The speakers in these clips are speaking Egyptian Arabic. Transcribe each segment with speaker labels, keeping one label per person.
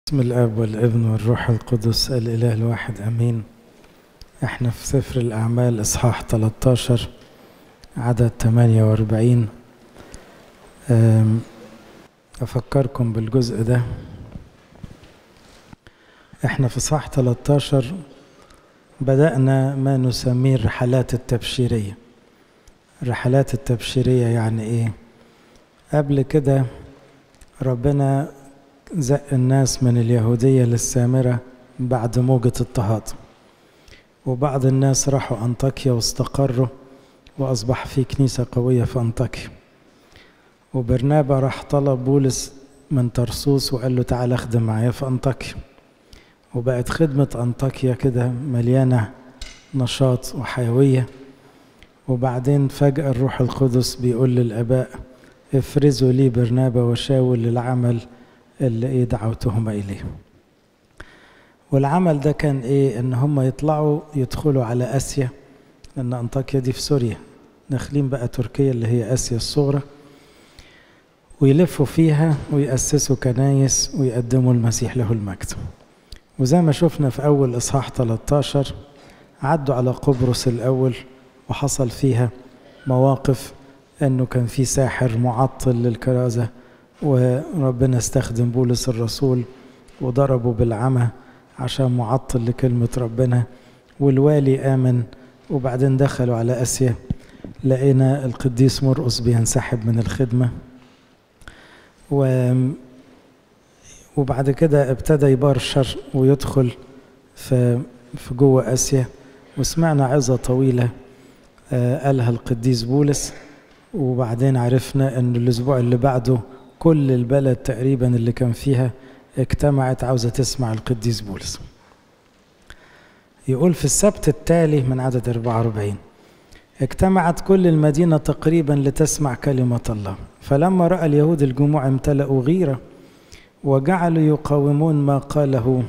Speaker 1: بسم الاب والابن والروح القدس الاله الواحد امين احنا في سفر الاعمال اصحاح 13 عدد 48 أم، افكركم بالجزء ده احنا في اصحاح 13 بدأنا ما نسميه الرحلات التبشيرية الرحلات التبشيرية يعني ايه قبل كده ربنا زق الناس من اليهودية للسامرة بعد موجة اضطهاد وبعض الناس راحوا أنطاكيا واستقروا وأصبح في كنيسة قوية في أنطاكيا وبرنابا راح طلب بولس من ترسوس وقال له تعال اخدم معايا في أنطاكيا وبقت خدمة أنطاكيا كده مليانة نشاط وحيوية وبعدين فجأة الروح القدس بيقول للآباء افرزوا لي برنابا وشاول للعمل اللي ايه دعوتهم اليه والعمل ده كان ايه ان هم يطلعوا يدخلوا على اسيا لان انطاكيا دي في سوريا داخلين بقى تركيا اللي هي اسيا الصغرى ويلفوا فيها ويأسسوا كنايس ويقدموا المسيح له المجد وزي ما شفنا في اول اصحاح 13 عدوا على قبرص الاول وحصل فيها مواقف انه كان في ساحر معطل للكرازه وربنا استخدم بولس الرسول وضربه بالعمى عشان معطل لكلمة ربنا والوالي آمن وبعدين دخلوا على آسيا لقينا القديس مرقس بينسحب من الخدمة و وبعد كده ابتدى يبرشر ويدخل في في جوه آسيا وسمعنا عظة طويلة قالها القديس بولس وبعدين عرفنا ان الاسبوع اللي بعده كل البلد تقريبا اللي كان فيها اجتمعت عاوزة تسمع القديس بولس يقول في السبت التالي من عدد 44 اجتمعت كل المدينة تقريبا لتسمع كلمة الله فلما رأى اليهود الجموع امتلأوا غيرة وجعلوا يقاومون ما قاله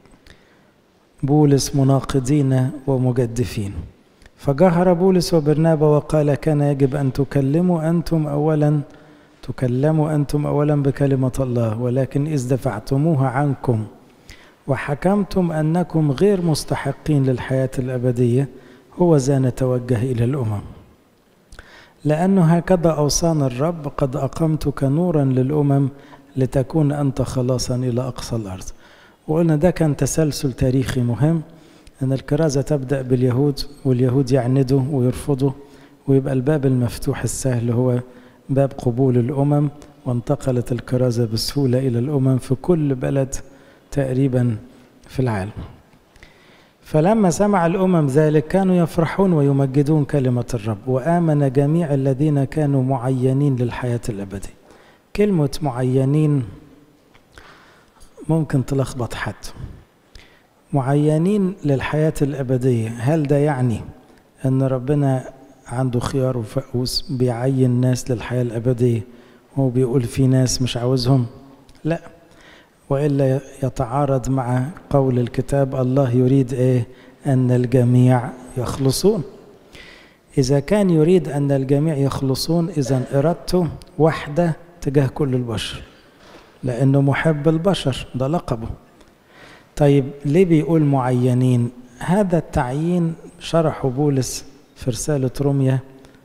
Speaker 1: بولس مناقضين ومجدفين فجهر بولس وبرنابا وقال كان يجب أن تكلموا أنتم أولا تكلموا أنتم أولا بكلمة الله ولكن إذ دفعتموها عنكم وحكمتم أنكم غير مستحقين للحياة الأبدية هو ذا نتوجه إلى الأمم لأنه هكذا أوصانا الرب قد أقمتك نورا للأمم لتكون أنت خلاصا إلى أقصى الأرض وقلنا ده كان تسلسل تاريخي مهم أن الكرازة تبدأ باليهود واليهود يعندوا ويرفضوا ويبقى الباب المفتوح السهل هو باب قبول الأمم وانتقلت الكرازة بسهولة إلى الأمم في كل بلد تقريبا في العالم فلما سمع الأمم ذلك كانوا يفرحون ويمجدون كلمة الرب وآمن جميع الذين كانوا معينين للحياة الأبدية كلمة معينين ممكن تلخبط حد معينين للحياة الأبدية هل ده يعني أن ربنا عنده خيار وفقوس بيعين ناس للحياة الأبدية هو بيقول في ناس مش عاوزهم لا وإلا يتعارض مع قول الكتاب الله يريد إيه أن الجميع يخلصون إذا كان يريد أن الجميع يخلصون إذا إرادته واحدة تجاه كل البشر لأنه محب البشر ده لقبه طيب ليه بيقول معينين هذا التعيين شرحه بولس في رسالة روميا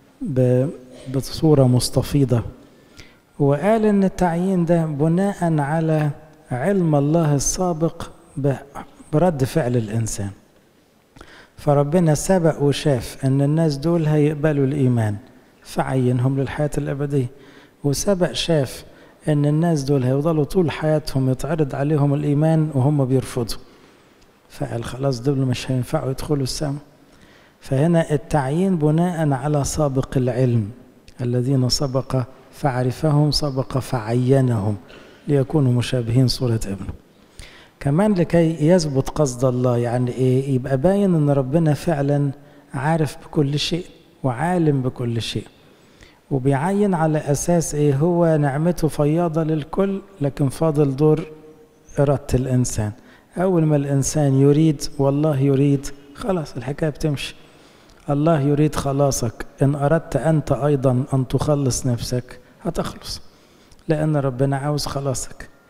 Speaker 1: بصورة مستفيضة وقال ان التعيين ده بناء على علم الله السابق برد فعل الانسان فربنا سبق وشاف ان الناس دول هيقبلوا الايمان فعينهم للحياة الابدية وسبق شاف ان الناس دول هيفضلوا طول حياتهم يتعرض عليهم الايمان وهم بيرفضوا فقال خلاص دول مش هينفعوا يدخلوا السماء فهنا التعيين بناء على سابق العلم الذين سبق فعرفهم سبق فعينهم ليكونوا مشابهين صورة ابنه كمان لكي يثبت قصد الله يعني ايه يبقى باين ان ربنا فعلا عارف بكل شيء وعالم بكل شيء وبيعين على اساس ايه هو نعمته فياضه للكل لكن فاضل دور اراده الانسان اول ما الانسان يريد والله يريد خلاص الحكايه بتمشي الله يريد خلاصك ان اردت انت ايضا ان تخلص نفسك هتخلص لان ربنا عاوز خلاصك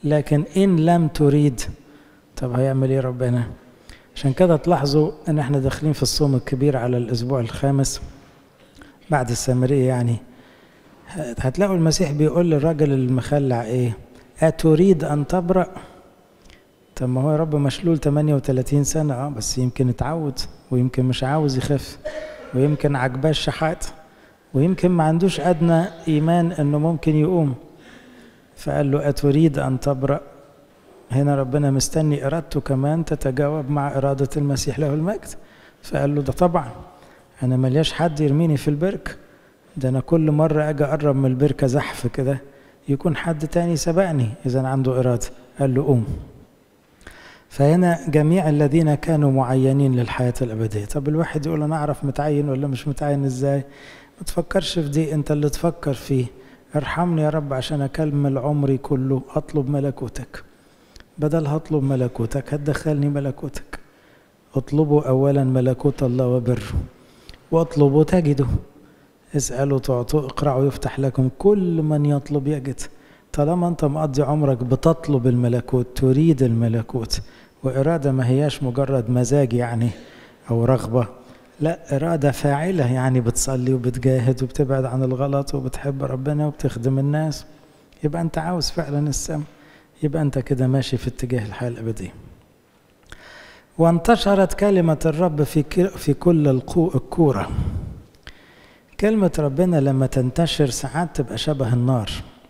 Speaker 1: لكن إن لم تريد طب هيعمل إيه ربنا عشان كده تلاحظوا إن إحنا داخلين في الصوم الكبير على الأسبوع الخامس بعد السامرية يعني هتلاقوا المسيح بيقول للراجل المخلع إيه أتريد أن تبرأ طب ما هو يا رب مشلول 38 سنة اه بس يمكن اتعود ويمكن مش عاوز يخف ويمكن عجباه الشحات ويمكن ما عندوش أدنى إيمان إنه ممكن يقوم فقال له أتريد أن تبرأ هنا ربنا مستني إرادته كمان تتجاوب مع إرادة المسيح له المجد فقال له ده طبعا أنا ملياش حد يرميني في البرك ده أنا كل مرة أجي أقرب من البركة زحف كده يكون حد تاني سبقني إذا عنده إرادة قال له قوم فهنا جميع الذين كانوا معينين للحياة الأبدية طب الواحد يقول أنا أعرف متعين ولا مش متعين إزاي ما تفكرش في دي أنت اللي تفكر فيه ارحمني يا رب عشان أكمل عمري كله أطلب ملكوتك بدل هطلب ملكوتك هتدخلني ملكوتك اطلبوا أولا ملكوت الله وبره واطلبوا تجدوا اسألوا تعطوا اقرعوا يفتح لكم كل من يطلب يجد طالما انت مقضي عمرك بتطلب الملكوت تريد الملكوت وإرادة ما هياش مجرد مزاج يعني أو رغبة لا إرادة فاعلة يعني بتصلي وبتجاهد وبتبعد عن الغلط وبتحب ربنا وبتخدم الناس يبقى أنت عاوز فعلا السم يبقى أنت كده ماشي في اتجاه الحياة الأبدية وانتشرت كلمة الرب في في كل الكورة كلمة ربنا لما تنتشر ساعات تبقى شبه النار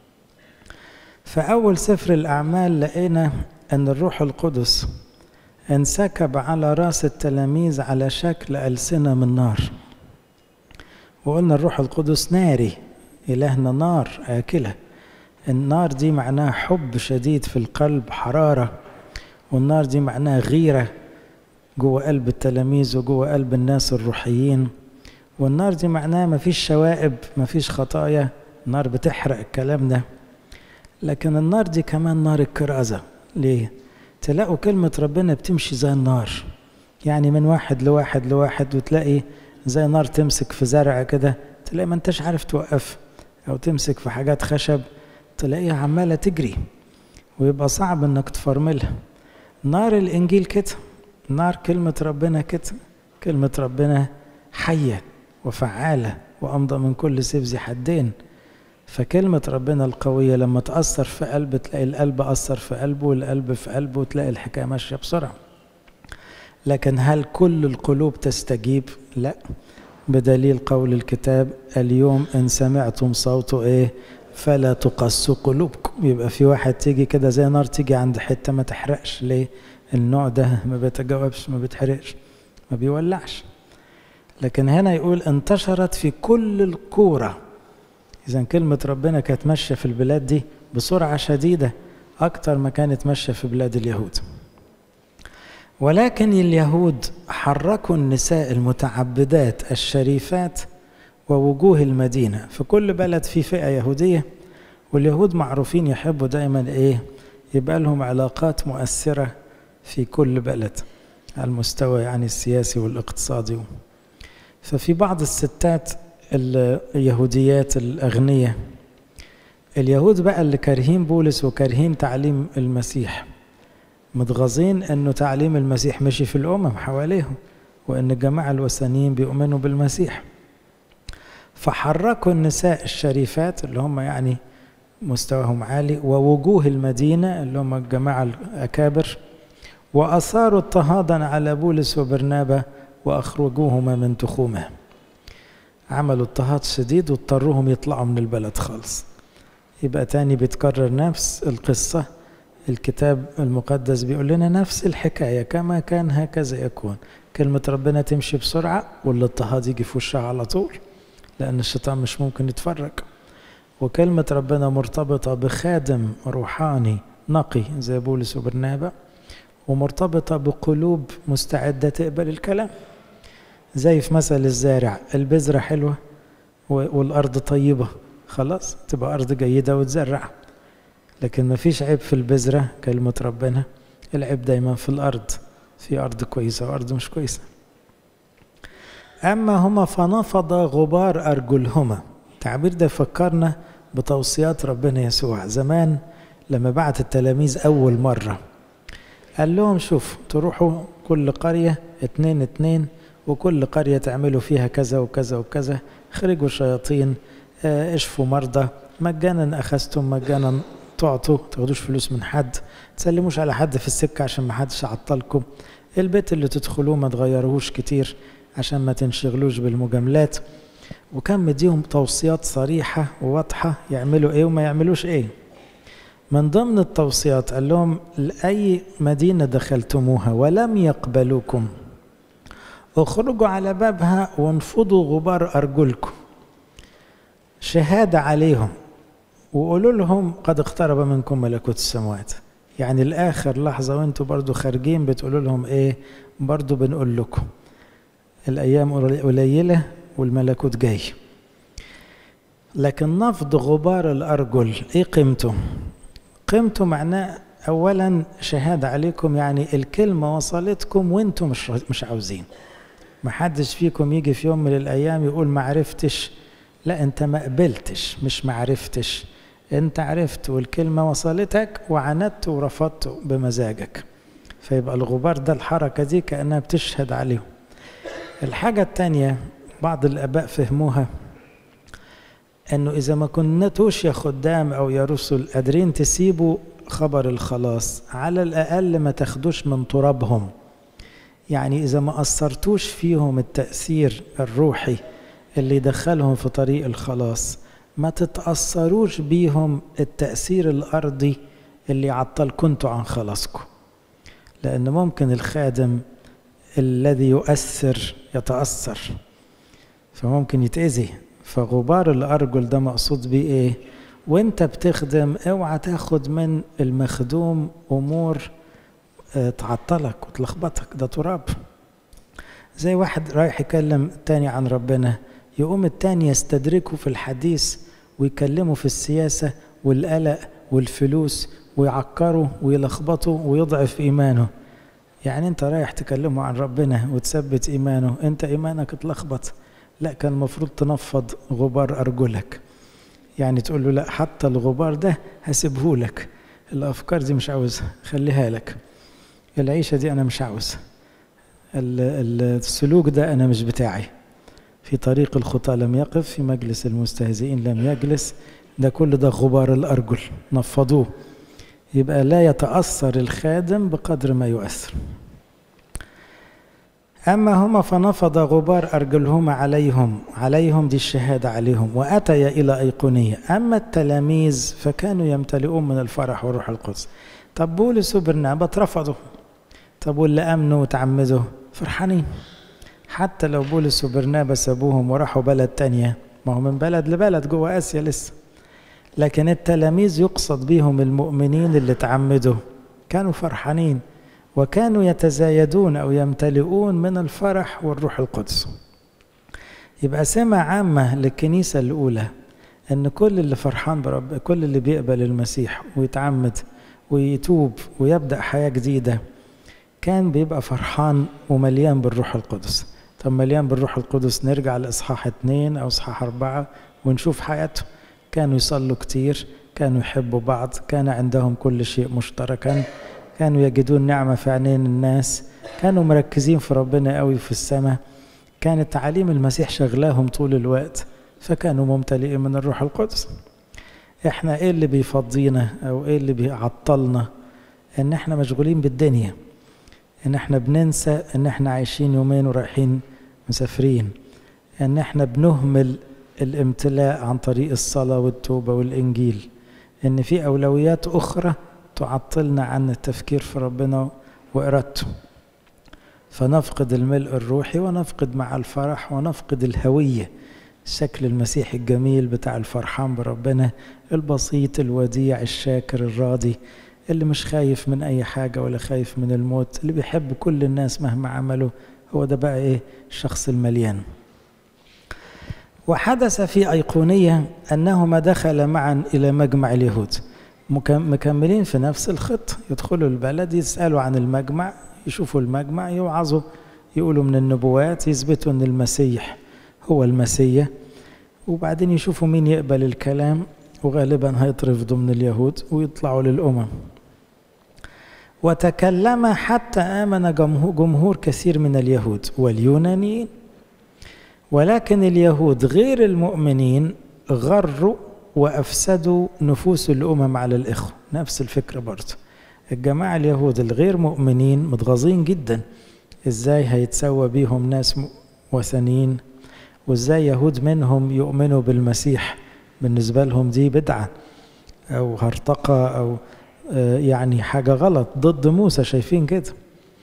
Speaker 1: فأول سفر الأعمال لقينا أن الروح القدس انسكب على رأس التلاميذ على شكل ألسنة من نار وقلنا الروح القدس ناري إلهنا نار آكلة النار دي معناها حب شديد في القلب حرارة والنار دي معناها غيرة جوه قلب التلاميذ وجوه قلب الناس الروحيين والنار دي معناها مفيش شوائب مفيش خطايا النار بتحرق الكلام ده لكن النار دي كمان نار الكرازة ليه؟ تلاقوا كلمة ربنا بتمشي زي النار يعني من واحد لواحد لواحد وتلاقي زي نار تمسك في زرع كده تلاقي ما انتش عارف توقف او تمسك في حاجات خشب تلاقيها عمالة تجري ويبقى صعب انك تفرملها نار الانجيل كده نار كلمة ربنا كده كلمة ربنا حية وفعالة وأمضى من كل سيف ذي حدين فكلمة ربنا القوية لما تأثر في قلب تلاقي القلب أثر في قلبه والقلب في قلبه وتلاقي الحكاية ماشية بسرعة لكن هل كل القلوب تستجيب؟ لا بدليل قول الكتاب اليوم إن سمعتم صوته إيه فلا تقسوا قلوبكم يبقى في واحد تيجي كده زي نار تيجي عند حتة ما تحرقش ليه؟ النوع ده ما بيتجاوبش ما بيتحرقش ما بيولعش لكن هنا يقول انتشرت في كل الكوره إذا كلمة ربنا كانت ماشية في البلاد دي بسرعة شديدة أكتر ما كانت ماشية في بلاد اليهود ولكن اليهود حركوا النساء المتعبدات الشريفات ووجوه المدينة في كل بلد في فئة يهودية واليهود معروفين يحبوا دايما إيه يبقى لهم علاقات مؤثرة في كل بلد على المستوى يعني السياسي والاقتصادي ففي بعض الستات اليهوديات الأغنياء اليهود بقى اللي كارهين بولس وكارهين تعليم المسيح متغاظين انه تعليم المسيح مشي في الامم حواليهم وان الجماعه الوثنيين بيؤمنوا بالمسيح فحركوا النساء الشريفات اللي هم يعني مستواهم عالي ووجوه المدينه اللي هم الجماعه الاكابر واثاروا اضطهادا على بولس وبرنابا واخرجوهما من تخومه عملوا اضطهاد شديد واضطروهم يطلعوا من البلد خالص يبقى تاني بيتكرر نفس القصة الكتاب المقدس بيقول لنا نفس الحكاية كما كان هكذا يكون كلمة ربنا تمشي بسرعة والاضطهاد يجي في وشها على طول لأن الشيطان مش ممكن يتفرج وكلمة ربنا مرتبطة بخادم روحاني نقي زي بولس وبرنابا ومرتبطة بقلوب مستعدة تقبل الكلام زي في مثل الزارع البذرة حلوة والأرض طيبة خلاص تبقى أرض جيدة وتزرع لكن ما فيش عيب في البذرة كلمة ربنا العيب دايما في الأرض في أرض كويسة وأرض مش كويسة أما هما فنفض غبار أرجلهما التعبير ده فكرنا بتوصيات ربنا يسوع زمان لما بعت التلاميذ أول مرة قال لهم شوف تروحوا كل قرية اتنين اتنين وكل قرية تعملوا فيها كذا وكذا وكذا خرجوا شياطين اه اشفوا مرضى مجانا أخذتم مجانا تعطوا تاخدوش فلوس من حد تسلموش على حد في السكة عشان ما حدش عطلكم البيت اللي تدخلوه ما تغيروهوش كتير عشان ما تنشغلوش بالمجاملات وكان مديهم توصيات صريحة وواضحة يعملوا ايه وما يعملوش ايه من ضمن التوصيات قال لهم لأي مدينة دخلتموها ولم يقبلوكم اخرجوا على بابها وانفضوا غبار أرجلكم شهادة عليهم وقولوا لهم قد اقترب منكم ملكوت السماوات يعني الآخر لحظة وانتوا برضو خارجين بتقولوا لهم ايه برضو بنقول لكم الأيام قليلة والملكوت جاي لكن نفض غبار الأرجل ايه قيمته قيمته معناه أولا شهادة عليكم يعني الكلمة وصلتكم وانتم مش مش عاوزين ما حدش فيكم يجي في يوم من الأيام يقول ما عرفتش لا انت ما قبلتش مش ما عرفتش انت عرفت والكلمة وصلتك وعندت ورفضت بمزاجك فيبقى الغبار ده الحركة دي كأنها بتشهد عليهم الحاجة التانية بعض الآباء فهموها انه اذا ما كنتوش يا خدام او يا رسل قادرين تسيبوا خبر الخلاص على الاقل ما تاخدوش من ترابهم يعني اذا ما اثرتوش فيهم التاثير الروحي اللي يدخلهم في طريق الخلاص ما تتاثروش بيهم التاثير الارضي اللي يعطلكم انتوا عن خلاصكم لان ممكن الخادم الذي يؤثر يتاثر فممكن يتاذي فغبار الأرجل ده مقصود بيه إيه؟ وأنت بتخدم اوعى تاخد من المخدوم أمور اه تعطلك وتلخبطك ده تراب زي واحد رايح يكلم التاني عن ربنا يقوم التاني يستدركه في الحديث ويكلمه في السياسة والقلق والفلوس ويعكره ويلخبطه ويضعف إيمانه يعني أنت رايح تكلمه عن ربنا وتثبت إيمانه أنت إيمانك اتلخبط لا كان المفروض تنفض غبار أرجلك يعني تقول له لا حتى الغبار ده هسيبه لك الأفكار دي مش عاوزها خليها لك العيشة دي أنا مش عاوزها السلوك ده أنا مش بتاعي في طريق الخطى لم يقف في مجلس المستهزئين لم يجلس ده كل ده غبار الأرجل نفضوه يبقى لا يتأثر الخادم بقدر ما يؤثر أما هما فنفض غبار أرجلهما عليهم عليهم دي الشهادة عليهم وأتيا إلى أيقونية أما التلاميذ فكانوا يمتلئون من الفرح والروح القدس طب بولس وبرنابا اترفضوا طب واللي أمنوا وتعمدوا فرحانين حتى لو بولس وبرنابا سابوهم وراحوا بلد تانية ما هو من بلد لبلد جوه آسيا لسه لكن التلاميذ يقصد بهم المؤمنين اللي تعمدوا كانوا فرحانين وكانوا يتزايدون او يمتلئون من الفرح والروح القدس يبقى سمة عامة للكنيسة الأولى إن كل اللي فرحان برب كل اللي بيقبل المسيح ويتعمد ويتوب ويبدأ حياة جديدة كان بيبقى فرحان ومليان بالروح القدس طب مليان بالروح القدس نرجع لإصحاح اتنين أو إصحاح أربعة ونشوف حياته كانوا يصلوا كتير كانوا يحبوا بعض كان عندهم كل شيء مشتركا كانوا يجدون نعمة في عينين الناس كانوا مركزين في ربنا قوي في السماء كانت تعاليم المسيح شغلاهم طول الوقت فكانوا ممتلئين من الروح القدس احنا ايه اللي بيفضينا او ايه اللي بيعطلنا ان احنا مشغولين بالدنيا ان احنا بننسى ان احنا عايشين يومين ورايحين مسافرين ان احنا بنهمل الامتلاء عن طريق الصلاة والتوبة والإنجيل إن في أولويات أخرى تعطلنا عن التفكير في ربنا وإرادته فنفقد الملء الروحي ونفقد مع الفرح ونفقد الهوية الشكل المسيحي الجميل بتاع الفرحان بربنا البسيط الوديع الشاكر الراضي اللي مش خايف من أي حاجة ولا خايف من الموت اللي بيحب كل الناس مهما عملوا هو ده بقى إيه الشخص المليان وحدث في أيقونية أنهما دخل معا إلى مجمع اليهود مكملين في نفس الخط يدخلوا البلد يسألوا عن المجمع يشوفوا المجمع يوعظوا يقولوا من النبوات يثبتوا أن المسيح هو المسيح وبعدين يشوفوا مين يقبل الكلام وغالبا هيترفضوا من اليهود ويطلعوا للأمم وتكلم حتى آمن جمهور كثير من اليهود واليونانيين ولكن اليهود غير المؤمنين غروا وأفسدوا نفوس الأمم على الإخوة نفس الفكرة برضه الجماعة اليهود الغير مؤمنين متغاظين جدا ازاي هيتسوى بيهم ناس وثنيين وازاي يهود منهم يؤمنوا بالمسيح بالنسبة لهم دي بدعة أو هرطقة أو يعني حاجة غلط ضد موسى شايفين كده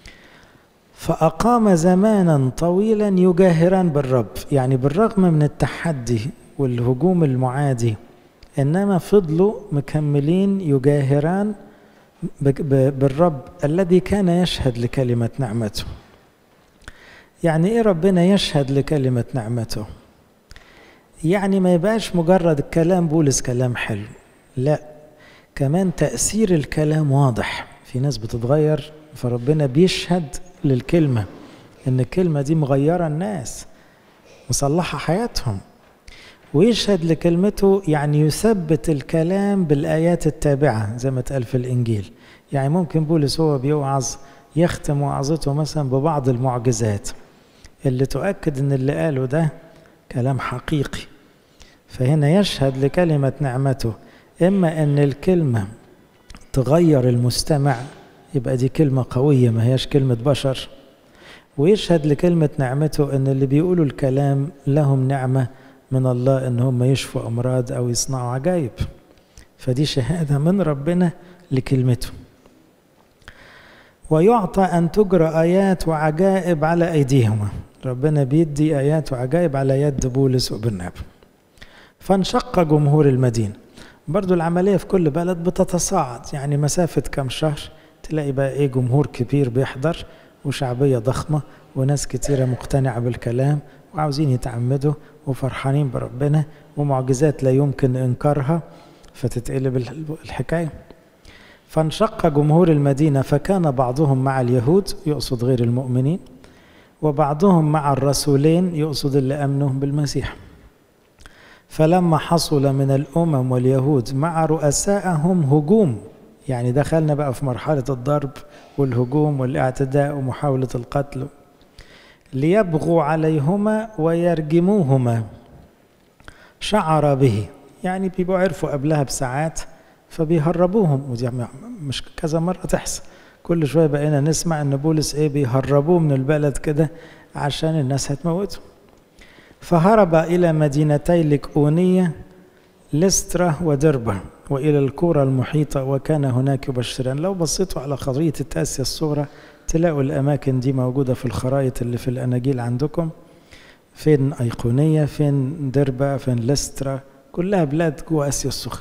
Speaker 1: فأقام زمانا طويلا يجاهران بالرب يعني بالرغم من التحدي والهجوم المعادي إنما فضلوا مكملين يجاهران بالرب الذي كان يشهد لكلمة نعمته يعني ايه ربنا يشهد لكلمة نعمته يعني ما يبقاش مجرد كلام بولس كلام حلو لا كمان تأثير الكلام واضح في ناس بتتغير فربنا بيشهد للكلمة ان الكلمة دي مغيرة الناس مصلحة حياتهم ويشهد لكلمته يعني يثبت الكلام بالآيات التابعة زي ما اتقال في الإنجيل يعني ممكن بولس هو بيوعظ يختم وعظته مثلا ببعض المعجزات اللي تؤكد ان اللي قاله ده كلام حقيقي فهنا يشهد لكلمة نعمته إما أن الكلمة تغير المستمع يبقى دي كلمة قوية ما هياش كلمة بشر ويشهد لكلمة نعمته أن اللي بيقولوا الكلام لهم نعمة من الله أن هم يشفوا أمراض أو يصنعوا عجائب فدي شهادة من ربنا لكلمته ويعطى أن تجرى آيات وعجائب على أيديهما ربنا بيدي آيات وعجائب على يد بولس وبرناب فانشق جمهور المدينة برضو العملية في كل بلد بتتصاعد يعني مسافة كم شهر تلاقي بقى ايه جمهور كبير بيحضر وشعبية ضخمة وناس كتيرة مقتنعة بالكلام وعاوزين يتعمدوا وفرحانين بربنا ومعجزات لا يمكن إنكارها فتتقلب الحكاية فانشق جمهور المدينة فكان بعضهم مع اليهود يقصد غير المؤمنين وبعضهم مع الرسولين يقصد اللي أمنوا بالمسيح فلما حصل من الأمم واليهود مع رؤسائهم هجوم يعني دخلنا بقى في مرحلة الضرب والهجوم والاعتداء ومحاولة القتل ليبغوا عليهما ويرجموهما شعر به يعني بيبقوا عرفوا قبلها بساعات فبيهربوهم ودي مش كذا مرة تحصل كل شوية بقينا نسمع ان بولس ايه بيهربوه من البلد كده عشان الناس هتموته فهرب إلى مدينتي لكؤونية لسترا ودربة وإلى القرى المحيطة وكان هناك يبشران لو بصيتوا على خريطة آسيا الصغرى تلاقوا الأماكن دي موجودة في الخرائط اللي في الأناجيل عندكم فين أيقونية فين دربة فين لسترا كلها بلاد جوا آسيا الصغرى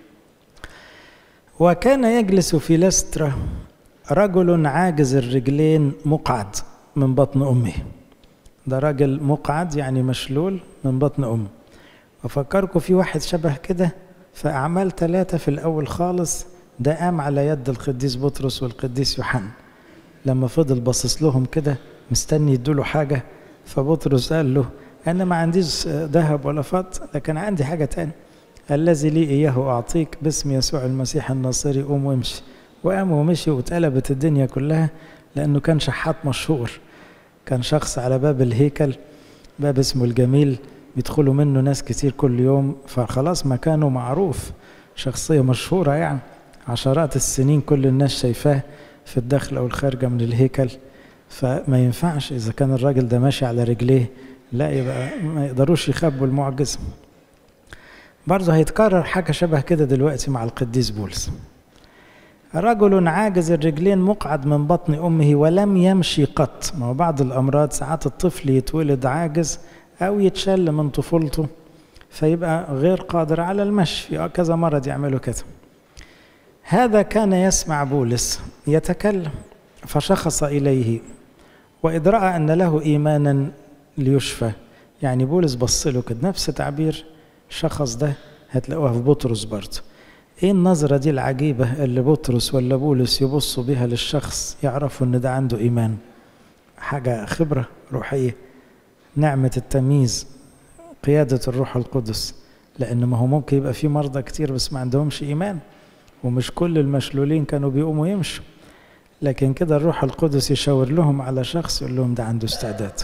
Speaker 1: وكان يجلس في لسترا رجل عاجز الرجلين مقعد من بطن أمه ده راجل مقعد يعني مشلول من بطن أمه وفكركم في واحد شبه كده في أعمال ثلاثة في الأول خالص ده قام على يد القديس بطرس والقديس يوحنا لما فضل باصص لهم كده مستني يدوله حاجة فبطرس قال له أنا ما عنديش ذهب ولا فضة لكن عندي حاجة تاني الذي لي إياه أعطيك باسم يسوع المسيح الناصري قوم وامشي وقام ومشي واتقلبت الدنيا كلها لأنه كان شحات مشهور كان شخص على باب الهيكل باب اسمه الجميل بيدخلوا منه ناس كتير كل يوم فخلاص مكانه معروف شخصية مشهورة يعني عشرات السنين كل الناس شايفاه في الدخل أو الخارجة من الهيكل فما ينفعش إذا كان الراجل ده ماشي على رجليه لا يبقى ما يقدروش يخبوا المعجزة برضه هيتكرر حاجة شبه كده دلوقتي مع القديس بولس رجل عاجز الرجلين مقعد من بطن أمه ولم يمشي قط ما هو بعض الأمراض ساعات الطفل يتولد عاجز أو يتشل من طفولته فيبقى غير قادر على المشي كذا مرض يعملوا كده هذا كان يسمع بولس يتكلم فشخص إليه وإذ رأى أن له إيمانا ليشفى يعني بولس بص له كده نفس تعبير الشخص ده هتلاقوها في بطرس برضه ايه النظرة دي العجيبة اللي بطرس ولا بولس يبصوا بيها للشخص يعرفوا ان ده عنده ايمان حاجة خبرة روحية نعمة التمييز قيادة الروح القدس لأن ما هو ممكن يبقى في مرضى كتير بس ما عندهمش إيمان ومش كل المشلولين كانوا بيقوموا يمشوا لكن كده الروح القدس يشاور لهم على شخص يقول لهم ده عنده استعداد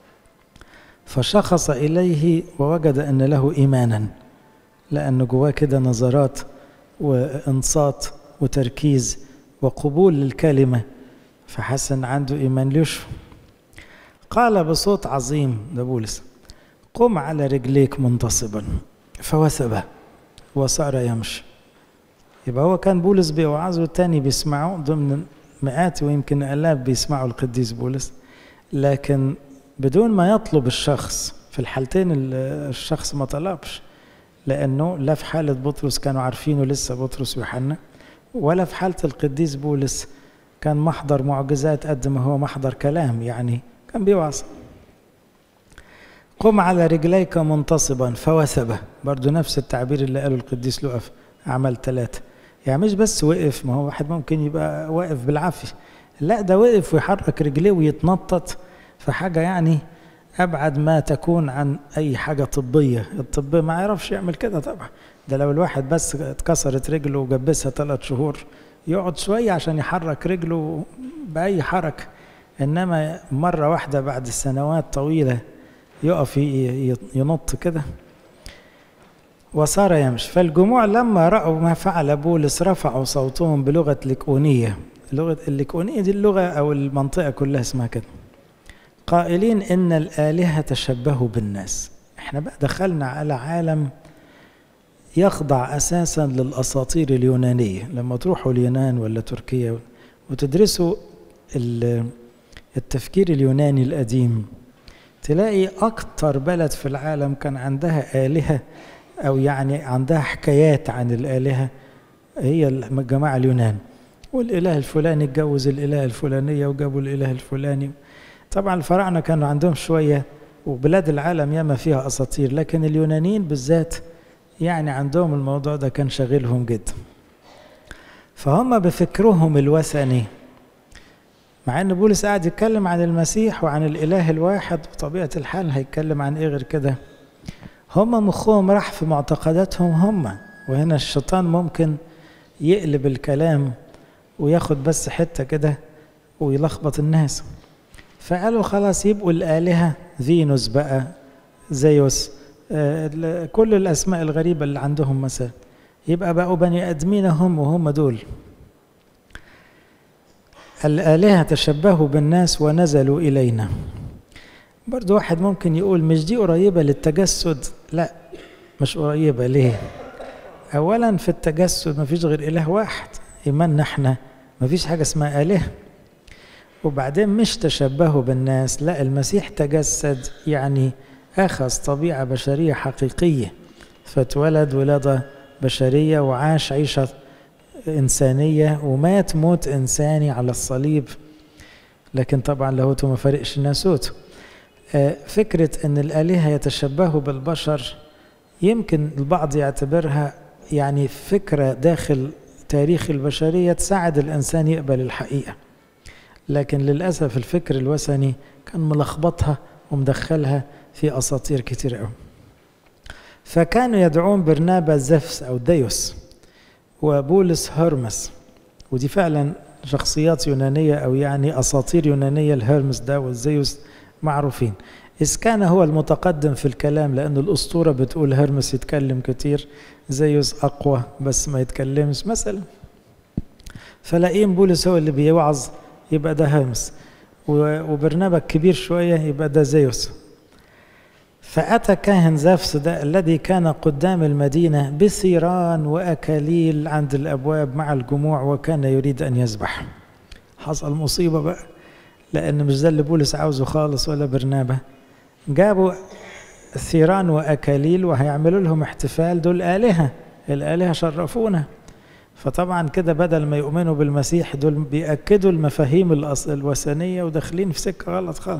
Speaker 1: فشخص إليه ووجد أن له إيمانا لأن جواه كده نظرات وإنصات وتركيز وقبول للكلمة فحس أن عنده إيمان ليشفى قال بصوت عظيم ده بولس قم على رجليك منتصبا فوثب وصار يمشي يبقى هو كان بولس بيوعظه التاني بيسمعه ضمن مئات ويمكن آلاف بيسمعوا القديس بولس لكن بدون ما يطلب الشخص في الحالتين الشخص ما طلبش لأنه لا في حالة بطرس كانوا عارفينه لسه بطرس ويوحنا ولا في حالة القديس بولس كان محضر معجزات قد ما هو محضر كلام يعني كان بيوعظ قم على رجليك منتصبا فوثب برضو نفس التعبير اللي قاله القديس لؤف عمل ثلاثة يعني مش بس وقف ما هو واحد ممكن يبقى واقف بالعافية لا ده وقف ويحرك رجليه ويتنطط في حاجة يعني أبعد ما تكون عن أي حاجة طبية الطب ما يعرفش يعمل كده طبعا ده لو الواحد بس اتكسرت رجله وجبسها ثلاث شهور يقعد شوية عشان يحرك رجله بأي حركة إنما مرة واحدة بعد سنوات طويلة يقف ينط كده وصار يمشي فالجموع لما رأوا ما فعل بولس رفعوا صوتهم بلغة ليكونية لغة الليكونية دي اللغة أو المنطقة كلها اسمها كده قائلين إن الآلهة تشبهوا بالناس احنا بقى دخلنا على عالم يخضع أساسا للأساطير اليونانية لما تروحوا اليونان ولا تركيا وتدرسوا التفكير اليوناني القديم تلاقي أكتر بلد في العالم كان عندها آلهة أو يعني عندها حكايات عن الآلهة هي الجماعة اليونان والإله الفلاني اتجوز الإله الفلانية وجابوا الإله الفلاني طبعا الفراعنة كانوا عندهم شوية وبلاد العالم ياما فيها أساطير لكن اليونانيين بالذات يعني عندهم الموضوع ده كان شاغلهم جدا فهم بفكرهم الوثني مع ان بولس قاعد يتكلم عن المسيح وعن الاله الواحد وطبيعه الحال هيتكلم عن ايه غير كده هم مخهم راح في معتقداتهم هم وهنا الشيطان ممكن يقلب الكلام وياخد بس حته كده ويلخبط الناس فقالوا خلاص يبقوا الالهه فينوس بقى زيوس آه كل الاسماء الغريبه اللي عندهم مثلا يبقى بقوا بني ادمين هم وهم دول الآلهة تشبهوا بالناس ونزلوا إلينا برضو واحد ممكن يقول مش دي قريبة للتجسد لا مش قريبة ليه أولا في التجسد مفيش غير إله واحد إيماننا احنا مفيش حاجة اسمها آلهة وبعدين مش تشبهوا بالناس لا المسيح تجسد يعني أخذ طبيعة بشرية حقيقية فاتولد ولادة بشرية وعاش عيشة إنسانية ومات موت إنساني على الصليب لكن طبعا لاهوته ما فرقش ناسوته فكرة أن الآلهة يتشبهوا بالبشر يمكن البعض يعتبرها يعني فكرة داخل تاريخ البشرية تساعد الإنسان يقبل الحقيقة لكن للأسف الفكر الوثني كان ملخبطها ومدخلها في أساطير كتير قوي فكانوا يدعون برنابا زفس أو ديوس وبولس هرمس ودي فعلا شخصيات يونانية أو يعني أساطير يونانية الهرمس ده والزيوس معروفين إذ كان هو المتقدم في الكلام لأن الأسطورة بتقول هرمس يتكلم كتير زيوس أقوى بس ما يتكلمش مثلا فلاقيين بولس هو اللي بيوعظ يبقى ده هرمس وبرنابا كبير شوية يبقى ده زيوس فأتى كاهن زفس ده الذي كان قدام المدينة بثيران وأكاليل عند الأبواب مع الجموع وكان يريد أن يذبح حصل مصيبة بقى لأن مش ده اللي بولس عاوزه خالص ولا برنابة جابوا ثيران وأكاليل وهيعملوا لهم احتفال دول آلهة الآلهة شرفونا فطبعا كده بدل ما يؤمنوا بالمسيح دول بيأكدوا المفاهيم الوثنية وداخلين في سكة غلط خالص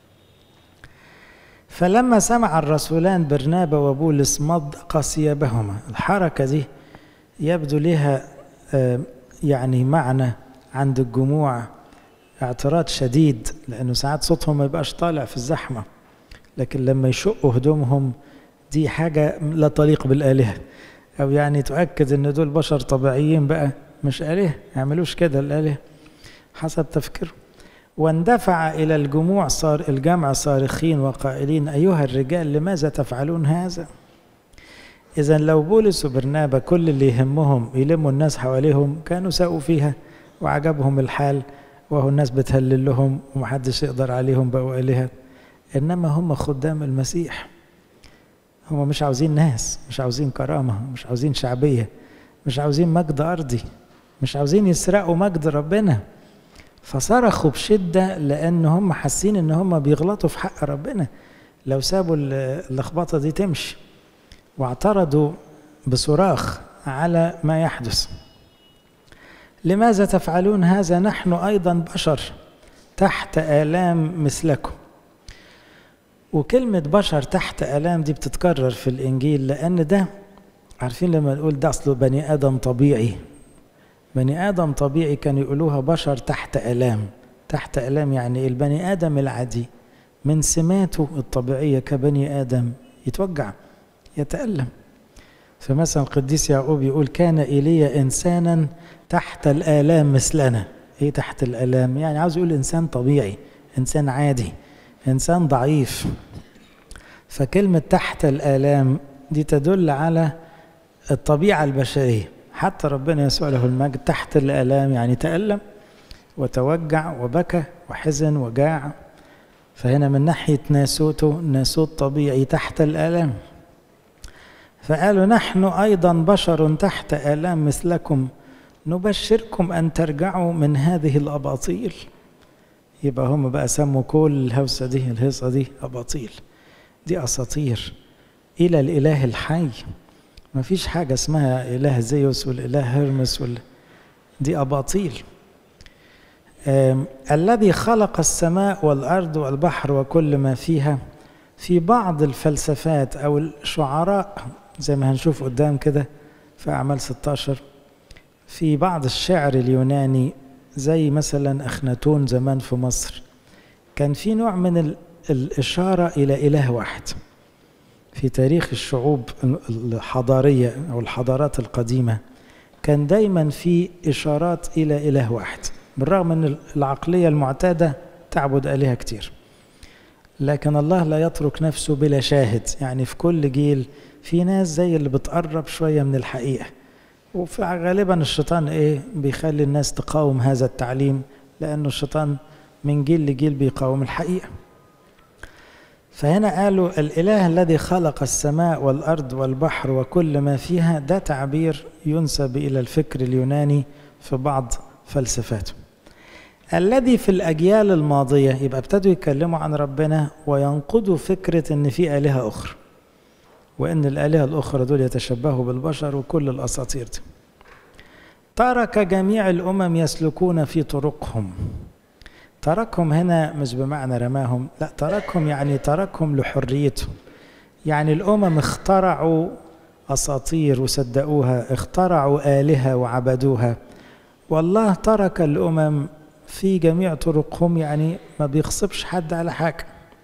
Speaker 1: فلما سمع الرسولان برنابا وبولس مضق ثيابهما الحركة دي يبدو لها يعني معنى عند الجموع اعتراض شديد لأنه ساعات صوتهم ما يبقاش طالع في الزحمة لكن لما يشقوا هدومهم دي حاجة لا تليق بالآلهة أو يعني تؤكد إن دول بشر طبيعيين بقى مش آلهة يعملوش كده الآلهة حسب تفكيره واندفع إلى الجموع صار الجمع صارخين وقائلين أيها الرجال لماذا تفعلون هذا إذا لو بولس وبرنابا كل اللي يهمهم يلموا الناس حواليهم كانوا ساقوا فيها وعجبهم الحال وهو الناس بتهلل لهم ومحدش يقدر عليهم بقوا آلهة إنما هم خدام المسيح هم مش عاوزين ناس مش عاوزين كرامة مش عاوزين شعبية مش عاوزين مجد أرضي مش عاوزين يسرقوا مجد ربنا فصرخوا بشدة لأن هم حاسين إن هم بيغلطوا في حق ربنا لو سابوا اللخبطة دي تمشي واعترضوا بصراخ على ما يحدث لماذا تفعلون هذا نحن أيضا بشر تحت آلام مثلكم وكلمة بشر تحت آلام دي بتتكرر في الإنجيل لأن ده عارفين لما نقول ده أصله بني آدم طبيعي بني آدم طبيعي كانوا يقولوها بشر تحت آلام تحت آلام يعني البني آدم العادي من سماته الطبيعية كبني آدم يتوجع يتألم فمثلا القديس يعقوب يقول كان إيليا إنسانا تحت الآلام مثلنا إيه تحت الآلام يعني عاوز يقول إنسان طبيعي إنسان عادي إنسان ضعيف فكلمة تحت الآلام دي تدل على الطبيعة البشرية حتى ربنا يسوع له المجد تحت الآلام يعني تألم وتوجع وبكى وحزن وجاع فهنا من ناحية ناسوته ناسوت طبيعي تحت الآلام فقالوا نحن أيضا بشر تحت آلام مثلكم نبشركم أن ترجعوا من هذه الأباطيل يبقى هم بقى سموا كل الهوسة دي الهيصة دي أباطيل دي أساطير إلى الإله الحي ما فيش حاجة اسمها إله زيوس والإله هرمس وال... دي أباطيل الذي خلق السماء والأرض والبحر وكل ما فيها في بعض الفلسفات أو الشعراء زي ما هنشوف قدام كده في أعمال 16 في بعض الشعر اليوناني زي مثلا أخناتون زمان في مصر كان في نوع من الإشارة إلى إله واحد في تاريخ الشعوب الحضارية أو الحضارات القديمة كان دايما في إشارات إلى إله واحد بالرغم أن العقلية المعتادة تعبد آلهة كتير لكن الله لا يترك نفسه بلا شاهد يعني في كل جيل في ناس زي اللي بتقرب شوية من الحقيقة وغالبا الشيطان ايه بيخلي الناس تقاوم هذا التعليم لأنه الشيطان من جيل لجيل بيقاوم الحقيقة فهنا قالوا الإله الذي خلق السماء والأرض والبحر وكل ما فيها ده تعبير ينسب إلى الفكر اليوناني في بعض فلسفاته الذي في الأجيال الماضية يبقى ابتدوا يتكلموا عن ربنا وينقضوا فكرة إن في آلهة أخرى وإن الآلهة الأخرى دول يتشبهوا بالبشر وكل الأساطير دي ترك جميع الأمم يسلكون في طرقهم تركهم هنا مش بمعنى رماهم لا تركهم يعني تركهم لحريتهم يعني الأمم اخترعوا أساطير وصدقوها اخترعوا آلهة وعبدوها والله ترك الأمم في جميع طرقهم يعني ما بيغصبش حد على حاجة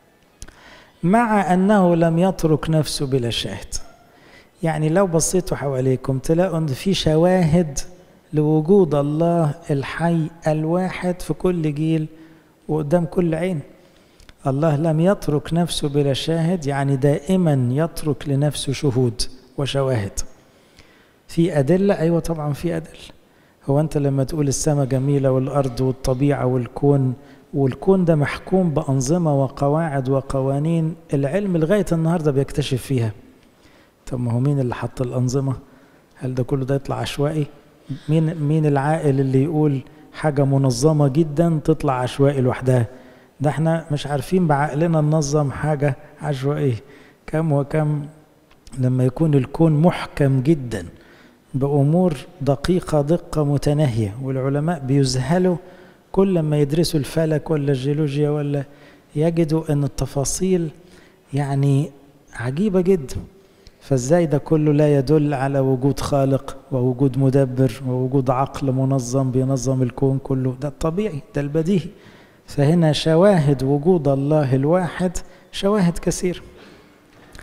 Speaker 1: مع أنه لم يترك نفسه بلا شاهد يعني لو بصيتوا حواليكم تلاقوا أن في شواهد لوجود الله الحي الواحد في كل جيل وقدام كل عين الله لم يترك نفسه بلا شاهد يعني دائما يترك لنفسه شهود وشواهد في أدلة أيوة طبعا في أدلة هو أنت لما تقول السماء جميلة والأرض والطبيعة والكون والكون ده محكوم بأنظمة وقواعد وقوانين العلم لغاية النهاردة بيكتشف فيها طب ما هو مين اللي حط الأنظمة هل ده كله ده يطلع عشوائي مين مين العاقل اللي يقول حاجة منظمة جدا تطلع عشوائي لوحدها ده احنا مش عارفين بعقلنا ننظم حاجة عشوائية كم وكم لما يكون الكون محكم جدا بأمور دقيقة دقة متناهية والعلماء بيذهلوا كل ما يدرسوا الفلك ولا الجيولوجيا ولا يجدوا ان التفاصيل يعني عجيبة جدا فازاي ده كله لا يدل على وجود خالق ووجود مدبر ووجود عقل منظم بينظم الكون كله ده الطبيعي ده البديهي فهنا شواهد وجود الله الواحد شواهد كثير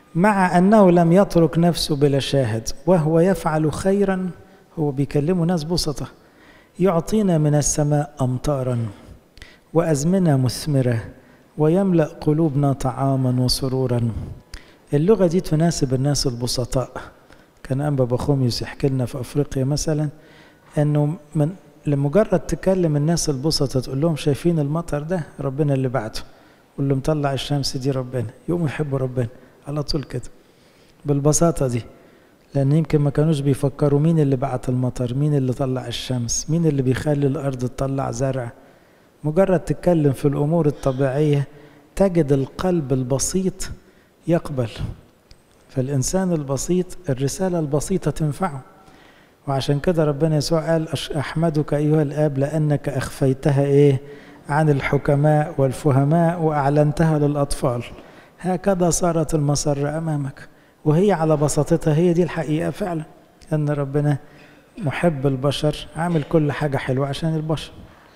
Speaker 1: مع أنه لم يترك نفسه بلا شاهد وهو يفعل خيرا هو بيكلمه ناس بسطة يعطينا من السماء أمطارا وأزمنة مثمرة ويملأ قلوبنا طعاما وسرورا اللغة دي تناسب الناس البسطاء كان أنبا بخوميوس يحكي لنا في أفريقيا مثلا أنه من لمجرد تكلم الناس البسطة تقول لهم شايفين المطر ده ربنا اللي بعته واللي مطلع الشمس دي ربنا يقوموا يحبوا ربنا على طول كده بالبساطة دي لأن يمكن ما كانوش بيفكروا مين اللي بعت المطر مين اللي طلع الشمس مين اللي بيخلي الأرض تطلع زرع مجرد تتكلم في الأمور الطبيعية تجد القلب البسيط يقبل فالإنسان البسيط الرسالة البسيطة تنفعه وعشان كده ربنا يسوع قال أحمدك أيها الآب لأنك أخفيتها إيه عن الحكماء والفهماء وأعلنتها للأطفال هكذا صارت المسرة أمامك وهي على بساطتها هي دي الحقيقة فعلا أن ربنا محب البشر عامل كل حاجة حلوة عشان البشر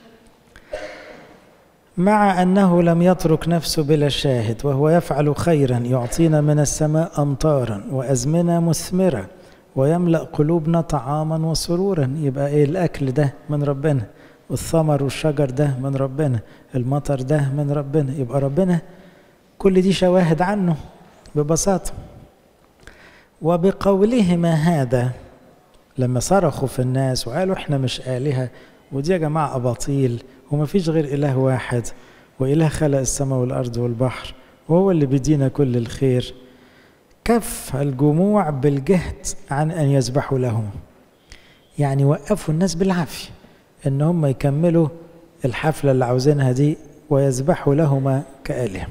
Speaker 1: مع أنه لم يترك نفسه بلا شاهد وهو يفعل خيرا يعطينا من السماء أمطارا وأزمنة مثمرة ويملأ قلوبنا طعاما وسرورا يبقى إيه الأكل ده من ربنا والثمر والشجر ده من ربنا المطر ده من ربنا يبقى ربنا كل دي شواهد عنه ببساطة وبقولهما هذا لما صرخوا في الناس وقالوا احنا مش آلهة ودي يا جماعة أباطيل وما فيش غير إله واحد وإله خلق السماء والأرض والبحر وهو اللي بيدينا كل الخير كف الجموع بالجهد عن أن يذبحوا لهم يعني وقفوا الناس بالعافية إن هم يكملوا الحفلة اللي عاوزينها دي ويذبحوا لهما كآلهة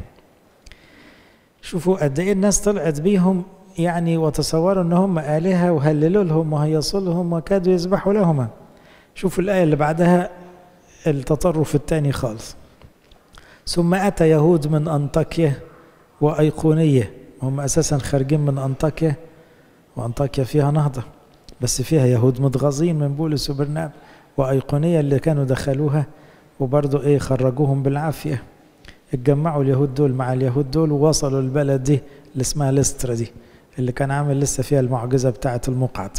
Speaker 1: شوفوا قد إيه الناس طلعت بيهم يعني وتصوروا إن هم آلهة وهللوا لهم وهيصوا لهم وكادوا يذبحوا لهما شوفوا الآية اللي بعدها التطرف الثاني خالص ثم أتى يهود من أنطاكيا وأيقونية هم أساسا خارجين من أنطاكيا وأنطاكيا فيها نهضة بس فيها يهود متغاظين من بولس وبرناب وأيقونية اللي كانوا دخلوها وبرضه إيه خرجوهم بالعافية اتجمعوا اليهود دول مع اليهود دول ووصلوا البلد دي اللي اسمها لسترا دي اللي كان عامل لسه فيها المعجزة بتاعة المقعد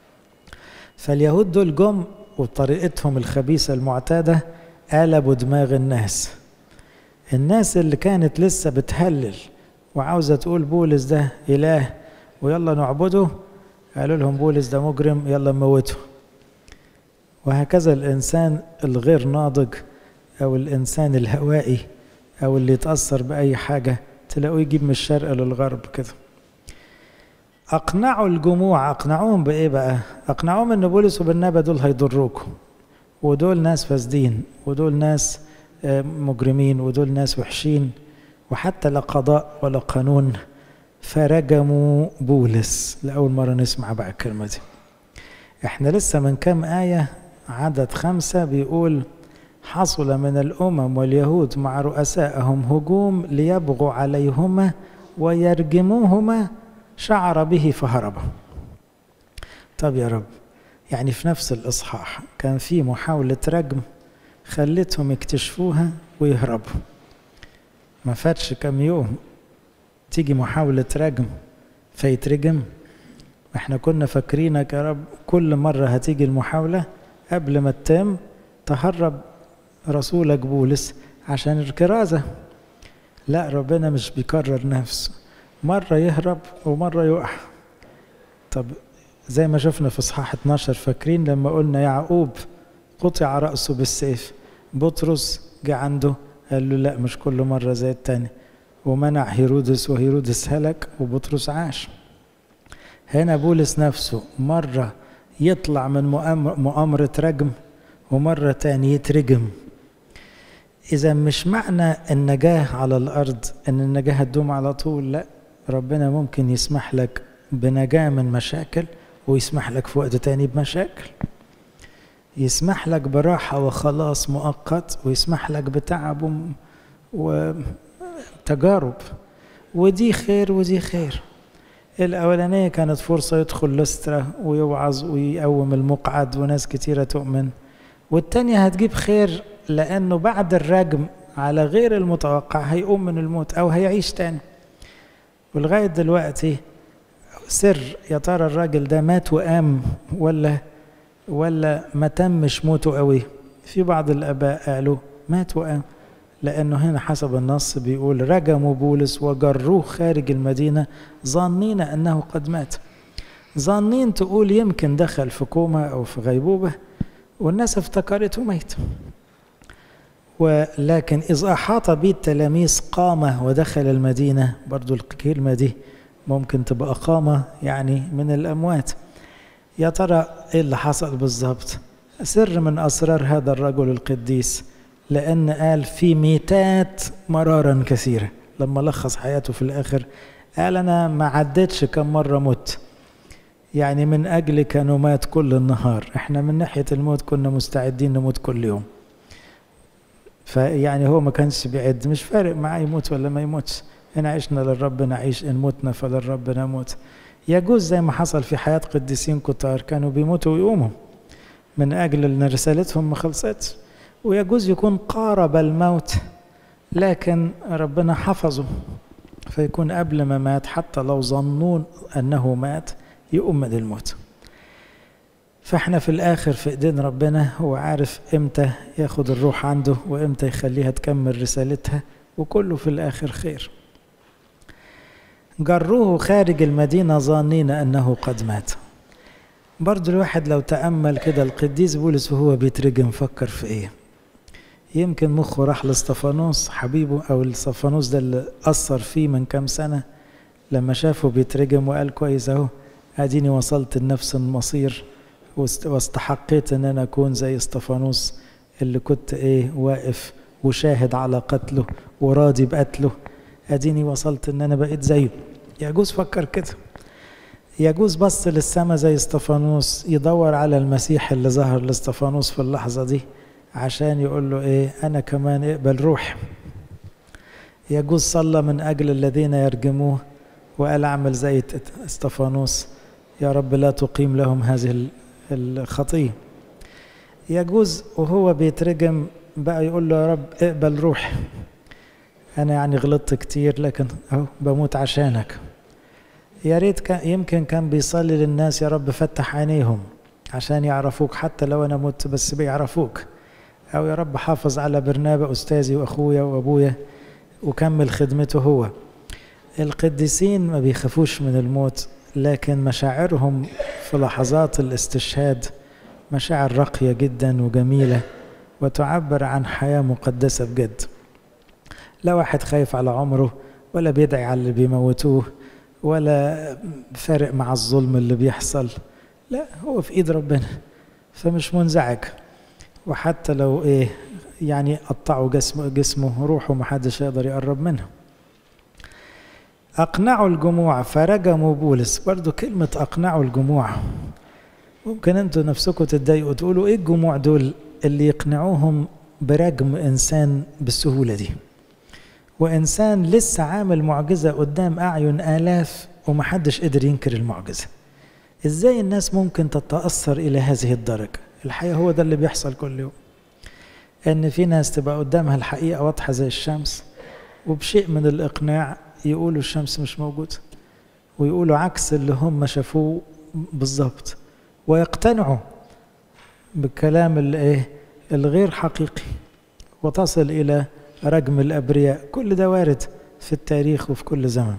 Speaker 1: فاليهود دول جم وبطريقتهم الخبيثة المعتادة قلبوا دماغ الناس الناس اللي كانت لسه بتهلل وعاوزة تقول بولس ده إله ويلا نعبده قالوا لهم بولس ده مجرم يلا نموته وهكذا الإنسان الغير ناضج أو الإنسان الهوائي أو اللي يتأثر بأي حاجة تلاقوه يجيب من الشرق للغرب كده أقنعوا الجموع أقنعوهم بإيه بقى؟ أقنعوهم إن بولس وبرنابا دول هيضروكم ودول ناس فاسدين ودول ناس مجرمين ودول ناس وحشين وحتى لا قضاء ولا قانون فرجموا بولس لأول مرة نسمع بقى الكلمة دي احنا لسه من كام آية عدد خمسة بيقول حصل من الأمم واليهود مع رؤسائهم هجوم ليبغوا عليهما ويرجموهما شعر به فهرب طب يا رب يعني في نفس الإصحاح كان في محاولة رجم خلتهم يكتشفوها ويهربوا ما فاتش كم يوم تيجي محاولة رجم فيترجم احنا كنا فاكرينك يا رب كل مرة هتيجي المحاولة قبل ما تتم تهرب رسولك بولس عشان الكرازة لا ربنا مش بيكرر نفسه مرة يهرب ومرة يقع طب زي ما شفنا في اصحاح 12 فاكرين لما قلنا يعقوب قطع رأسه بالسيف بطرس جه عنده قال له لا مش كل مرة زي التاني ومنع هيرودس وهيرودس هلك وبطرس عاش هنا بولس نفسه مرة يطلع من مؤامرة رجم ومرة تاني يترجم إذا مش معنى النجاة على الأرض إن النجاة هتدوم على طول لا ربنا ممكن يسمح لك بنجاة من مشاكل ويسمح لك في وقت تاني بمشاكل يسمح لك براحة وخلاص مؤقت ويسمح لك بتعب وتجارب ودي خير ودي خير الأولانية كانت فرصة يدخل لسترة ويوعظ ويقوم المقعد وناس كتيرة تؤمن والتانية هتجيب خير لأنه بعد الرجم على غير المتوقع هيقوم من الموت أو هيعيش تاني ولغاية دلوقتي سر يا ترى الراجل ده مات وقام ولا ولا ما تمش موته قوي في بعض الآباء قالوا مات وقام لأنه هنا حسب النص بيقول رجموا بولس وجروه خارج المدينة ظانين أنه قد مات ظانين تقول يمكن دخل في كوما أو في غيبوبة والناس افتكرته ميت ولكن إذ أحاط به التلاميذ قام ودخل المدينة برضو الكلمة دي ممكن تبقى قامة يعني من الأموات يا ترى إيه اللي حصل بالظبط سر من أسرار هذا الرجل القديس لأن قال في ميتات مرارا كثيرة لما لخص حياته في الآخر قال أنا ما عدتش كم مرة مت يعني من أجل كانوا مات كل النهار احنا من ناحية الموت كنا مستعدين نموت كل يوم فيعني هو ما كانش بيعد مش فارق معاه يموت ولا ما يموتش إن عشنا للرب نعيش إن متنا فللرب نموت يجوز زي ما حصل في حياة قديسين كتار كانوا بيموتوا ويقوموا من أجل أن رسالتهم ما خلصتش ويجوز يكون قارب الموت لكن ربنا حفظه فيكون قبل ما مات حتى لو ظنون أنه مات يقوم من الموت فاحنا في الآخر في إيدين ربنا هو عارف إمتى ياخد الروح عنده وإمتى يخليها تكمل رسالتها وكله في الآخر خير جروه خارج المدينة ظانين أنه قد مات برضو الواحد لو تأمل كده القديس بولس وهو بيترجم فكر في إيه يمكن مخه راح لاستفانوس حبيبه أو الاستفانوس ده اللي أثر فيه من كام سنة لما شافه بيترجم وقال كويس أهو أديني وصلت لنفس المصير واستحقيت ان انا اكون زي استفانوس اللي كنت ايه واقف وشاهد على قتله وراضي بقتله اديني وصلت ان انا بقيت زيه يجوز فكر كده يجوز بص للسما زي استفانوس يدور على المسيح اللي ظهر لاستفانوس في اللحظة دي عشان يقول له ايه انا كمان اقبل روح يجوز صلى من اجل الذين يرجموه وقال اعمل زي استفانوس يا رب لا تقيم لهم هذه الخطية يجوز وهو بيترجم بقى يقول له يا رب اقبل روحي أنا يعني غلطت كتير لكن أهو بموت عشانك يا ريت كان يمكن كان بيصلي للناس يا رب فتح عينيهم عشان يعرفوك حتى لو أنا مت بس بيعرفوك أو يا رب حافظ على برنابة أستاذي وأخويا وأبويا وكمل خدمته هو القديسين ما بيخافوش من الموت لكن مشاعرهم في لحظات الاستشهاد مشاعر راقية جدا وجميلة وتعبر عن حياة مقدسة بجد لا واحد خايف على عمره ولا بيدعي على اللي بيموتوه ولا فارق مع الظلم اللي بيحصل لا هو في ايد ربنا فمش منزعج وحتى لو ايه يعني قطعوا جسمه جسمه روحه محدش يقدر يقرب منه أقنعوا الجموع فرجموا بولس برضو كلمة أقنعوا الجموع ممكن أنتوا نفسكم تتضايقوا تقولوا إيه الجموع دول اللي يقنعوهم برجم إنسان بالسهولة دي وإنسان لسه عامل معجزة قدام أعين آلاف ومحدش قدر ينكر المعجزة إزاي الناس ممكن تتأثر إلى هذه الدرجة الحقيقة هو ده اللي بيحصل كل يوم إن في ناس تبقى قدامها الحقيقة واضحة زي الشمس وبشيء من الإقناع يقولوا الشمس مش موجودة ويقولوا عكس اللي هم شافوه بالظبط ويقتنعوا بالكلام اللي ايه الغير حقيقي وتصل الى رجم الابرياء كل ده وارد في التاريخ وفي كل زمن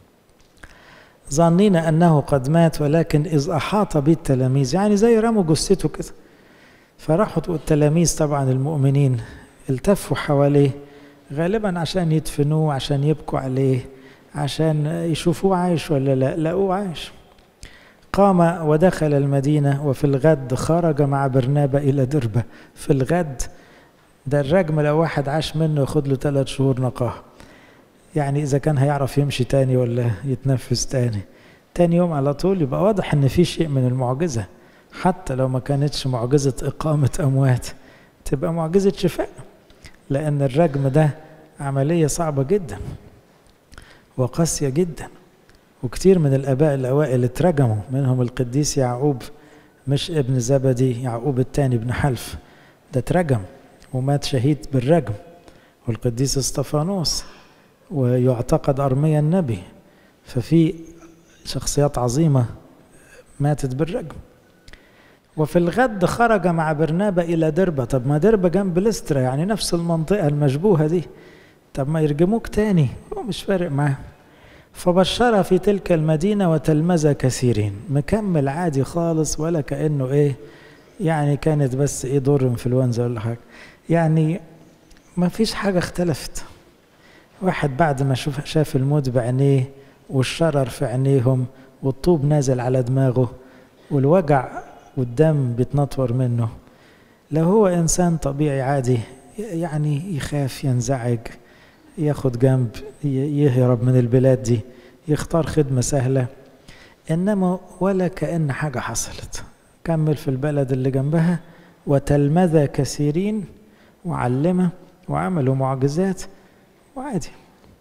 Speaker 1: ظنين انه قد مات ولكن اذ احاط به التلاميذ يعني زي رموا جثته كده فراحوا التلاميذ طبعا المؤمنين التفوا حواليه غالبا عشان يدفنوه عشان يبكوا عليه عشان يشوفوه عايش ولا لا لقوه عايش قام ودخل المدينة وفي الغد خرج مع برنابة إلى دربة في الغد ده الرجم لو واحد عاش منه ياخد له ثلاث شهور نقاه يعني إذا كان هيعرف يمشي تاني ولا يتنفس تاني تاني يوم على طول يبقى واضح إن في شيء من المعجزة حتى لو ما كانتش معجزة إقامة أموات تبقى معجزة شفاء لأن الرجم ده عملية صعبة جدا وقاسية جدا وكتير من الآباء الأوائل اترجموا منهم القديس يعقوب مش ابن زبدي يعقوب الثاني ابن حلف ده اترجم ومات شهيد بالرجم والقديس استفانوس ويعتقد أرميا النبي ففي شخصيات عظيمة ماتت بالرجم وفي الغد خرج مع برنابا إلى دربة طب ما دربة جنب لسترا يعني نفس المنطقة المشبوهة دي طب ما يرجموك تاني هو مش فارق معاه فبشر في تلك المدينة وتلمذ كثيرين مكمل عادي خالص ولا كأنه إيه يعني كانت بس إيه دور انفلونزا ولا حاجة يعني ما فيش حاجة اختلفت واحد بعد ما شوف شاف الموت بعينيه والشرر في عينيهم والطوب نازل على دماغه والوجع والدم بيتنطور منه لو هو إنسان طبيعي عادي يعني يخاف ينزعج ياخد جنب يهرب من البلاد دي يختار خدمة سهلة إنما ولا كأن حاجة حصلت كمل في البلد اللي جنبها وتلمذ كثيرين وعلمه وعملوا معجزات وعادي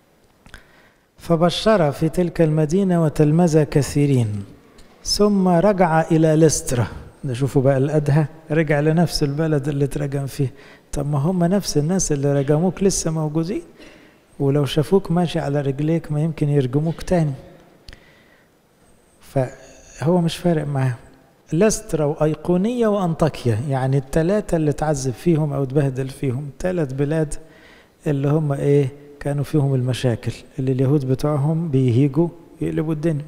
Speaker 1: فبشر في تلك المدينة وتلمذ كثيرين ثم رجع إلى لسترا ده شوفوا بقى الأدهى رجع لنفس البلد اللي اترجم فيه طب ما هم نفس الناس اللي رجموك لسه موجودين ولو شافوك ماشي على رجليك ما يمكن يرجموك تاني فهو مش فارق معاه لسترا وأيقونية وأنطاكيا يعني الثلاثة اللي اتعذب فيهم أو اتبهدل فيهم ثلاث بلاد اللي هم إيه كانوا فيهم المشاكل اللي اليهود بتوعهم بيهيجوا يقلبوا الدنيا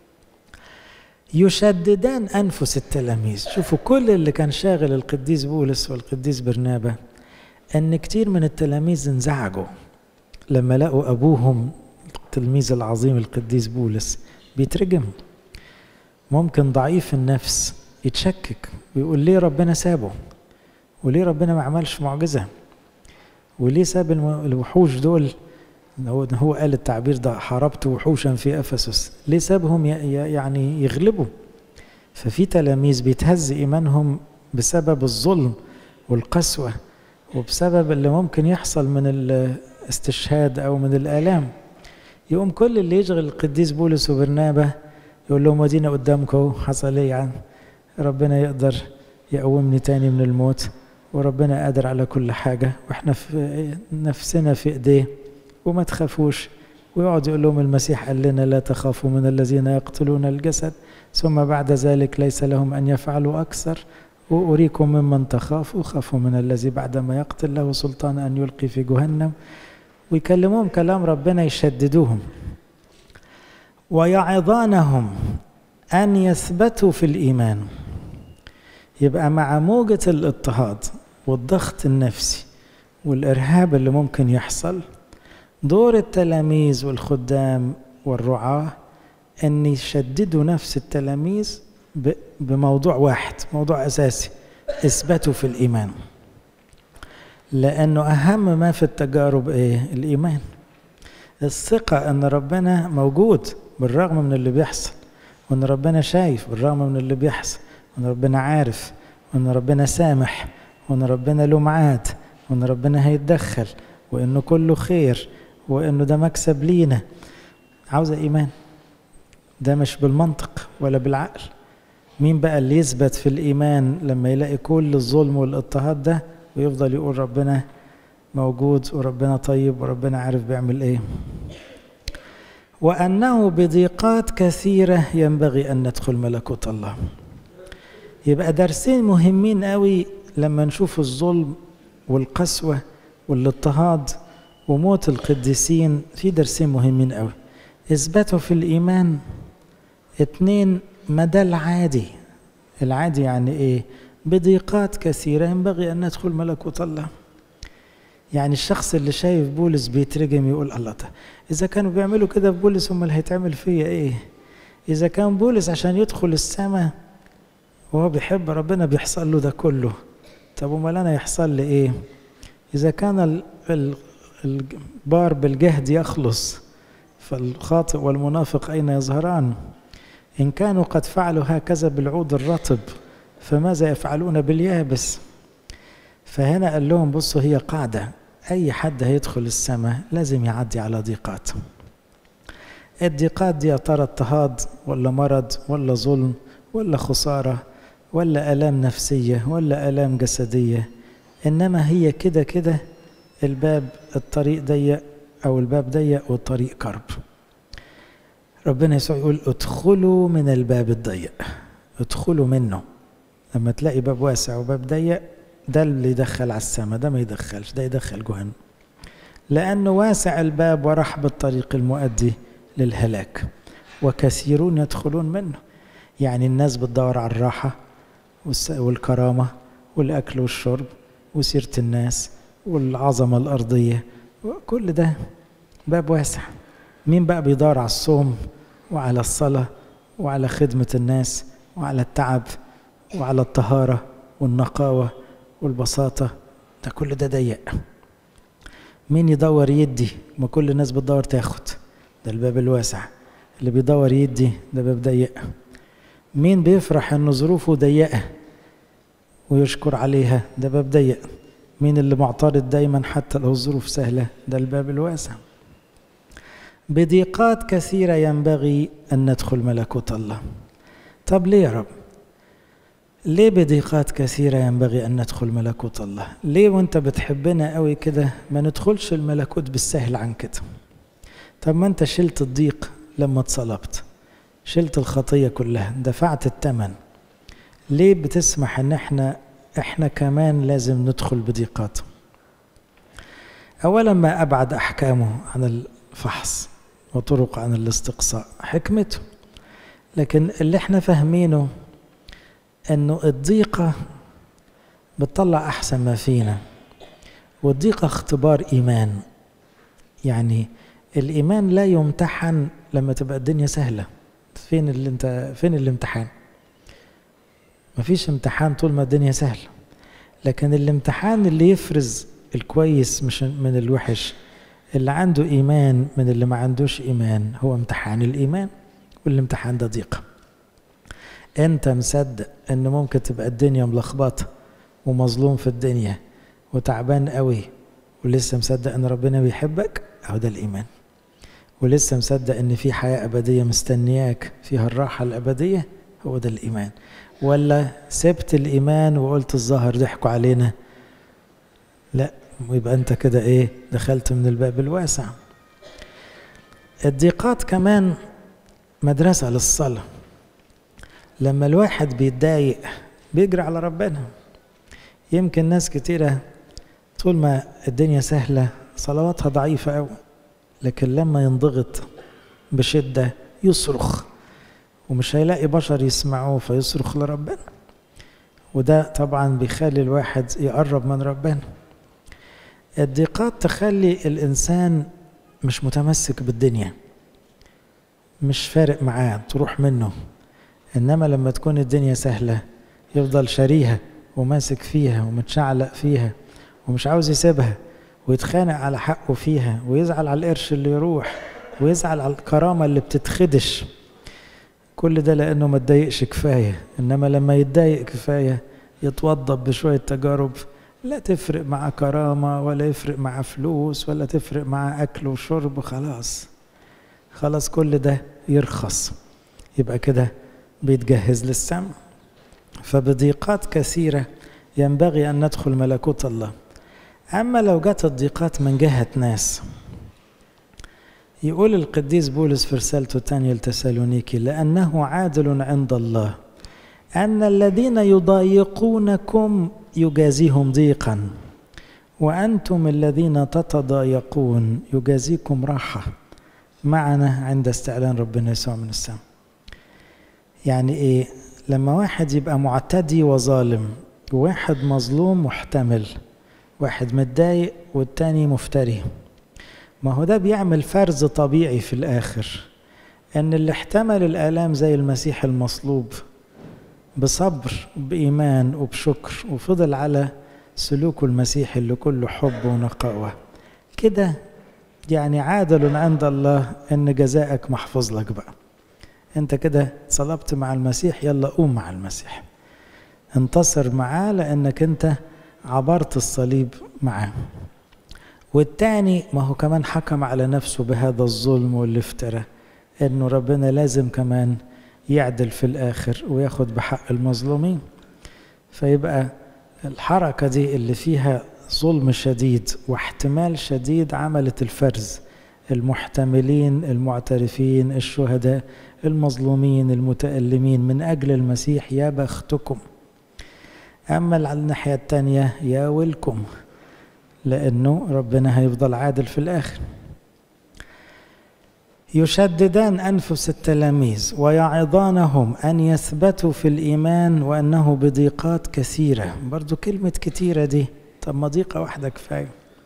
Speaker 1: يشددان أنفس التلاميذ شوفوا كل اللي كان شاغل القديس بولس والقديس برنابا أن كتير من التلاميذ انزعجوا لما لقوا أبوهم التلميذ العظيم القديس بولس بيترجم ممكن ضعيف النفس يتشكك ويقول ليه ربنا سابه وليه ربنا ما عملش معجزة وليه ساب الوحوش دول هو هو قال التعبير ده حاربت وحوشا في افسس ليه سابهم يعني يغلبوا ففي تلاميذ بيتهز ايمانهم بسبب الظلم والقسوه وبسبب اللي ممكن يحصل من الاستشهاد او من الالام يقوم كل اللي يشغل القديس بولس وبرنابه يقول لهم ودينا قدامكم حصل ايه يعني ربنا يقدر يقومني تاني من الموت وربنا قادر على كل حاجه واحنا في نفسنا في ايديه وما تخافوش ويقعد يقول لهم المسيح قال لنا لا تخافوا من الذين يقتلون الجسد ثم بعد ذلك ليس لهم أن يفعلوا أكثر وأريكم ممن تخافوا خافوا من الذي بعدما يقتل له سلطان أن يلقي في جهنم ويكلموهم كلام ربنا يشددوهم ويعظانهم أن يثبتوا في الإيمان يبقى مع موجة الاضطهاد والضغط النفسي والإرهاب اللي ممكن يحصل دور التلاميذ والخدام والرعاة أن يشددوا نفس التلاميذ بموضوع واحد موضوع أساسي اثبتوا في الإيمان لأنه أهم ما في التجارب إيه؟ الإيمان الثقة أن ربنا موجود بالرغم من اللي بيحصل وأن ربنا شايف بالرغم من اللي بيحصل وأن ربنا عارف وأن ربنا سامح وأن ربنا له ميعاد وأن ربنا هيتدخل وأنه كله خير وانه ده مكسب لينا عاوزه ايمان ده مش بالمنطق ولا بالعقل مين بقى اللي يثبت في الايمان لما يلاقي كل الظلم والاضطهاد ده ويفضل يقول ربنا موجود وربنا طيب وربنا عارف بيعمل ايه وانه بضيقات كثيره ينبغي ان ندخل ملكوت الله يبقى درسين مهمين قوي لما نشوف الظلم والقسوه والاضطهاد وموت القديسين في درسين مهمين قوي اثباتوا في الايمان اتنين مدى العادي العادي يعني ايه بضيقات كثيره ينبغي ان ندخل ملكوت الله يعني الشخص اللي شايف بولس بيترجم يقول الله ده اذا كانوا بيعملوا كده في بولس امال هيتعمل فيا ايه اذا كان بولس عشان يدخل السماء وهو بيحب ربنا بيحصل له ده كله طب امال انا يحصل لي ايه اذا كان ال ال البار بالجهد يخلص فالخاطئ والمنافق أين يظهران إن كانوا قد فعلوا هكذا بالعود الرطب فماذا يفعلون باليابس فهنا قال لهم بصوا هي قاعدة أي حد هيدخل السماء لازم يعدي على ضيقات الضيقات دي يا ترى اضطهاد ولا مرض ولا ظلم ولا خسارة ولا آلام نفسية ولا آلام جسدية إنما هي كده كده الباب الطريق ضيق أو الباب ضيق والطريق كرب ربنا يسوع يقول ادخلوا من الباب الضيق ادخلوا منه لما تلاقي باب واسع وباب ضيق ده اللي يدخل على السماء ده ما يدخلش ده يدخل جهنم لأنه واسع الباب ورحب الطريق المؤدي للهلاك وكثيرون يدخلون منه يعني الناس بتدور على الراحة والكرامة والأكل والشرب وسيرة الناس والعظمة الأرضية كل ده باب واسع مين بقى بيدور على الصوم وعلى الصلاة وعلى خدمة الناس وعلى التعب وعلى الطهارة والنقاوة والبساطة ده كل ده ضيق مين يدور يدي ما كل الناس بتدور تاخد ده الباب الواسع اللي بيدور يدي ده باب ضيق مين بيفرح ان ظروفه ضيقه ويشكر عليها ده باب ضيق مين اللي معترض دايما حتى لو الظروف سهله ده الباب الواسع بضيقات كثيره ينبغي ان ندخل ملكوت الله طب ليه يا رب ليه بضيقات كثيرة ينبغي أن ندخل ملكوت الله ليه وانت بتحبنا قوي كده ما ندخلش الملكوت بالسهل عن كده طب ما انت شلت الضيق لما اتصلبت شلت الخطية كلها دفعت الثمن ليه بتسمح ان احنا احنا كمان لازم ندخل بضيقات اولا ما ابعد احكامه عن الفحص وطرق عن الاستقصاء حكمته لكن اللي احنا فاهمينه انه الضيقة بتطلع احسن ما فينا والضيقة اختبار ايمان يعني الايمان لا يمتحن لما تبقى الدنيا سهلة فين اللي انت فين الامتحان مفيش امتحان طول ما الدنيا سهلة لكن الامتحان اللي يفرز الكويس مش من الوحش اللي عنده ايمان من اللي ما عندوش ايمان هو امتحان الايمان والامتحان ده ضيقه انت مصدق ان ممكن تبقى الدنيا ملخبطه ومظلوم في الدنيا وتعبان قوي ولسه مصدق ان ربنا بيحبك اهو ده الايمان ولسه مصدق ان في حياه ابديه مستنياك فيها الراحه الابديه هو ده الايمان ولا سبت الايمان وقلت الظاهر ضحكوا علينا لا ويبقى انت كده ايه دخلت من الباب الواسع الضيقات كمان مدرسه للصلاه لما الواحد بيتضايق بيجري على ربنا يمكن ناس كتيرة طول ما الدنيا سهلة صلواتها ضعيفة أوي لكن لما ينضغط بشدة يصرخ ومش هيلاقي بشر يسمعوه فيصرخ لربنا وده طبعا بيخلي الواحد يقرب من ربنا الضيقات تخلي الإنسان مش متمسك بالدنيا مش فارق معاه تروح منه انما لما تكون الدنيا سهله يفضل شاريها وماسك فيها ومتشعلق فيها ومش عاوز يسيبها ويتخانق على حقه فيها ويزعل على القرش اللي يروح ويزعل على الكرامه اللي بتتخدش كل ده لانه ما اتضايقش كفايه انما لما يتضايق كفايه يتوضب بشويه تجارب لا تفرق مع كرامه ولا يفرق مع فلوس ولا تفرق مع اكل وشرب خلاص خلاص كل ده يرخص يبقى كده بيتجهز للسمع فبضيقات كثيرة ينبغي أن ندخل ملكوت الله أما لو جت الضيقات من جهة ناس يقول القديس بولس في رسالته الثانية لتسالونيكي لأنه عادل عند الله أن الذين يضايقونكم يجازيهم ضيقا وأنتم الذين تتضايقون يجازيكم راحة معنا عند استعلان ربنا يسوع من السماء يعني ايه لما واحد يبقى معتدي وظالم وواحد مظلوم محتمل واحد متضايق والتاني مفتري ما هو ده بيعمل فرز طبيعي في الاخر ان اللي احتمل الالام زي المسيح المصلوب بصبر بايمان وبشكر وفضل على سلوكه المسيحي اللي كله حب ونقاوه كده يعني عادل عند الله ان جزاءك محفوظ لك بقى انت كده صلبت مع المسيح يلا قوم مع المسيح انتصر معاه لانك انت عبرت الصليب معاه والتاني ما هو كمان حكم على نفسه بهذا الظلم والافتراء انه ربنا لازم كمان يعدل في الاخر وياخد بحق المظلومين فيبقى الحركة دي اللي فيها ظلم شديد واحتمال شديد عملت الفرز المحتملين المعترفين الشهداء المظلومين المتألمين من أجل المسيح يا بختكم أما على الناحية التانية يا ويلكم لأنه ربنا هيفضل عادل في الآخر يشددان أنفس التلاميذ ويعظانهم أن يثبتوا في الإيمان وأنه بضيقات كثيرة برضو كلمة كثيرة دي طب ما ضيقة واحدة كفاية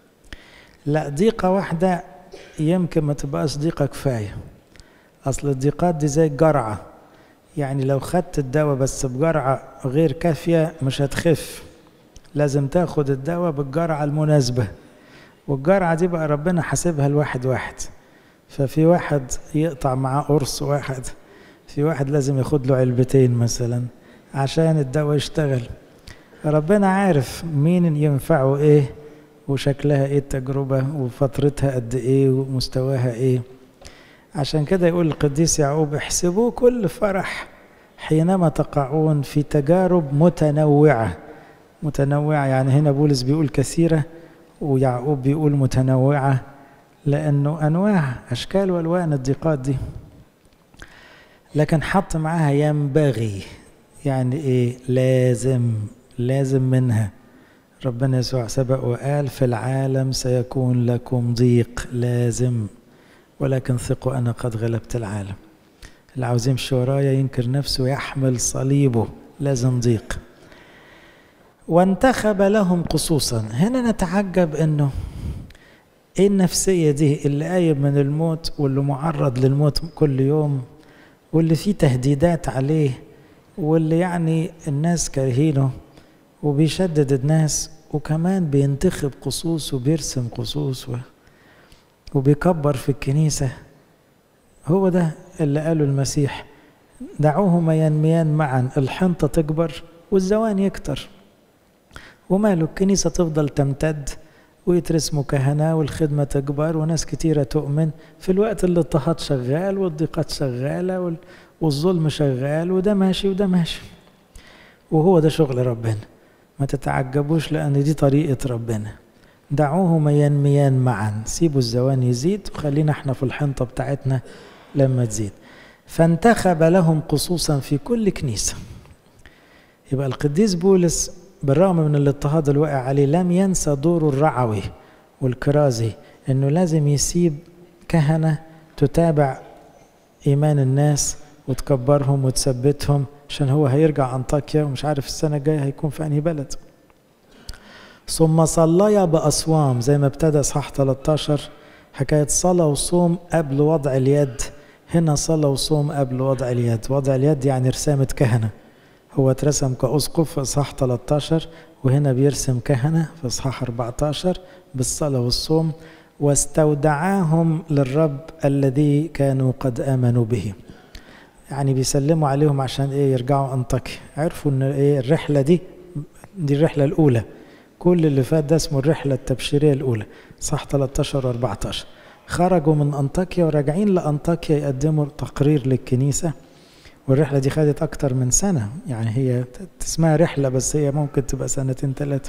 Speaker 1: لا ضيقة واحدة يمكن ما تبقاش ضيقة كفاية أصل الضيقات دي زي الجرعة يعني لو خدت الدواء بس بجرعة غير كافية مش هتخف لازم تاخد الدواء بالجرعة المناسبة والجرعة دي بقى ربنا حاسبها الواحد واحد ففي واحد يقطع معاه قرص واحد في واحد لازم ياخد له علبتين مثلا عشان الدواء يشتغل ربنا عارف مين ينفعه ايه وشكلها ايه التجربة وفترتها قد ايه ومستواها ايه عشان كده يقول القديس يعقوب احسبوا كل فرح حينما تقعون في تجارب متنوعة متنوعة يعني هنا بولس بيقول كثيرة ويعقوب بيقول متنوعة لأنه أنواع أشكال وألوان الضيقات دي لكن حط معاها ينبغي يعني إيه لازم لازم منها ربنا يسوع سبق وقال في العالم سيكون لكم ضيق لازم ولكن ثقوا أنا قد غلبت العالم اللي عاوز يمشي ورايا ينكر نفسه يحمل صليبه لازم ضيق وانتخب لهم قصوصا هنا نتعجب انه ايه النفسية دي اللي قايم من الموت واللي معرض للموت كل يوم واللي فيه تهديدات عليه واللي يعني الناس كارهينه وبيشدد الناس وكمان بينتخب قصوص وبيرسم قصوص وبيكبر في الكنيسة هو ده اللي قاله المسيح دعوهما ينميان معا الحنطة تكبر والزوان يكتر وماله الكنيسة تفضل تمتد ويترسموا كهنة والخدمة تكبر وناس كتيرة تؤمن في الوقت اللي الاضطهاد شغال والضيقات شغالة والظلم شغال وده ماشي وده ماشي وهو ده شغل ربنا ما تتعجبوش لأن دي طريقة ربنا دعوهما ينميان معا سيبوا الزوان يزيد وخلينا احنا في الحنطة بتاعتنا لما تزيد فانتخب لهم قصوصا في كل كنيسة يبقى القديس بولس بالرغم من الاضطهاد الواقع عليه لم ينسى دوره الرعوي والكرازي انه لازم يسيب كهنة تتابع ايمان الناس وتكبرهم وتثبتهم عشان هو هيرجع انطاكيا ومش عارف السنة الجاية هيكون في انهي بلد ثم صليا بأصوام زي ما ابتدى صح 13 حكاية صلاة وصوم قبل وضع اليد هنا صلاة وصوم قبل وضع اليد وضع اليد يعني رسامة كهنة هو اترسم كأسقف في إصحاح 13 وهنا بيرسم كهنة في إصحاح 14 بالصلاة والصوم واستودعاهم للرب الذي كانوا قد آمنوا به يعني بيسلموا عليهم عشان ايه يرجعوا انطاكيا عرفوا ان ايه الرحلة دي دي الرحلة الأولى كل اللي فات ده اسمه الرحلة التبشيرية الأولى صح 13 و 14 خرجوا من أنطاكيا وراجعين لأنطاكيا يقدموا تقرير للكنيسة والرحلة دي خدت أكتر من سنة يعني هي اسمها رحلة بس هي ممكن تبقى سنتين ثلاثة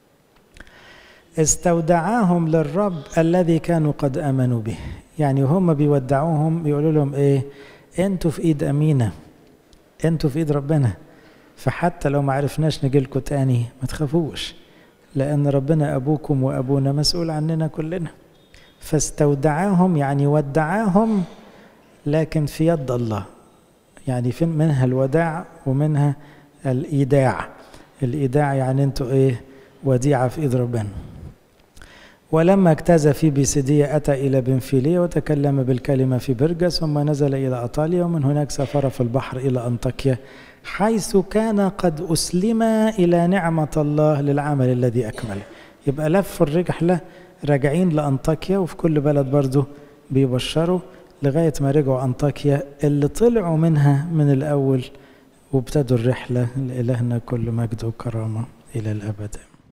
Speaker 1: استودعاهم للرب الذي كانوا قد آمنوا به يعني هم بيودعوهم بيقولوا لهم إيه أنتوا في إيد أمينة أنتوا في إيد ربنا فحتى لو ما عرفناش نجي لكم تاني ما تخافوش لأن ربنا أبوكم وأبونا مسؤول عننا كلنا فاستودعاهم يعني ودعاهم لكن في يد الله يعني في منها الوداع ومنها الإيداع الإيداع يعني أنتوا إيه وديعة في إيد ربنا ولما اجتاز في بيسيدية أتى إلى بنفيلية وتكلم بالكلمة في برجس ثم نزل إلى أطاليا ومن هناك سافر في البحر إلى أنطاكيا حيث كان قد أسلم إلى نعمة الله للعمل الذي أكمله يبقى لف الرحلة راجعين لأنطاكيا وفي كل بلد برضه بيبشروا لغاية ما رجعوا أنطاكيا اللي طلعوا منها من الأول وابتدوا الرحلة لإلهنا كل مجد وكرامة إلى الأبد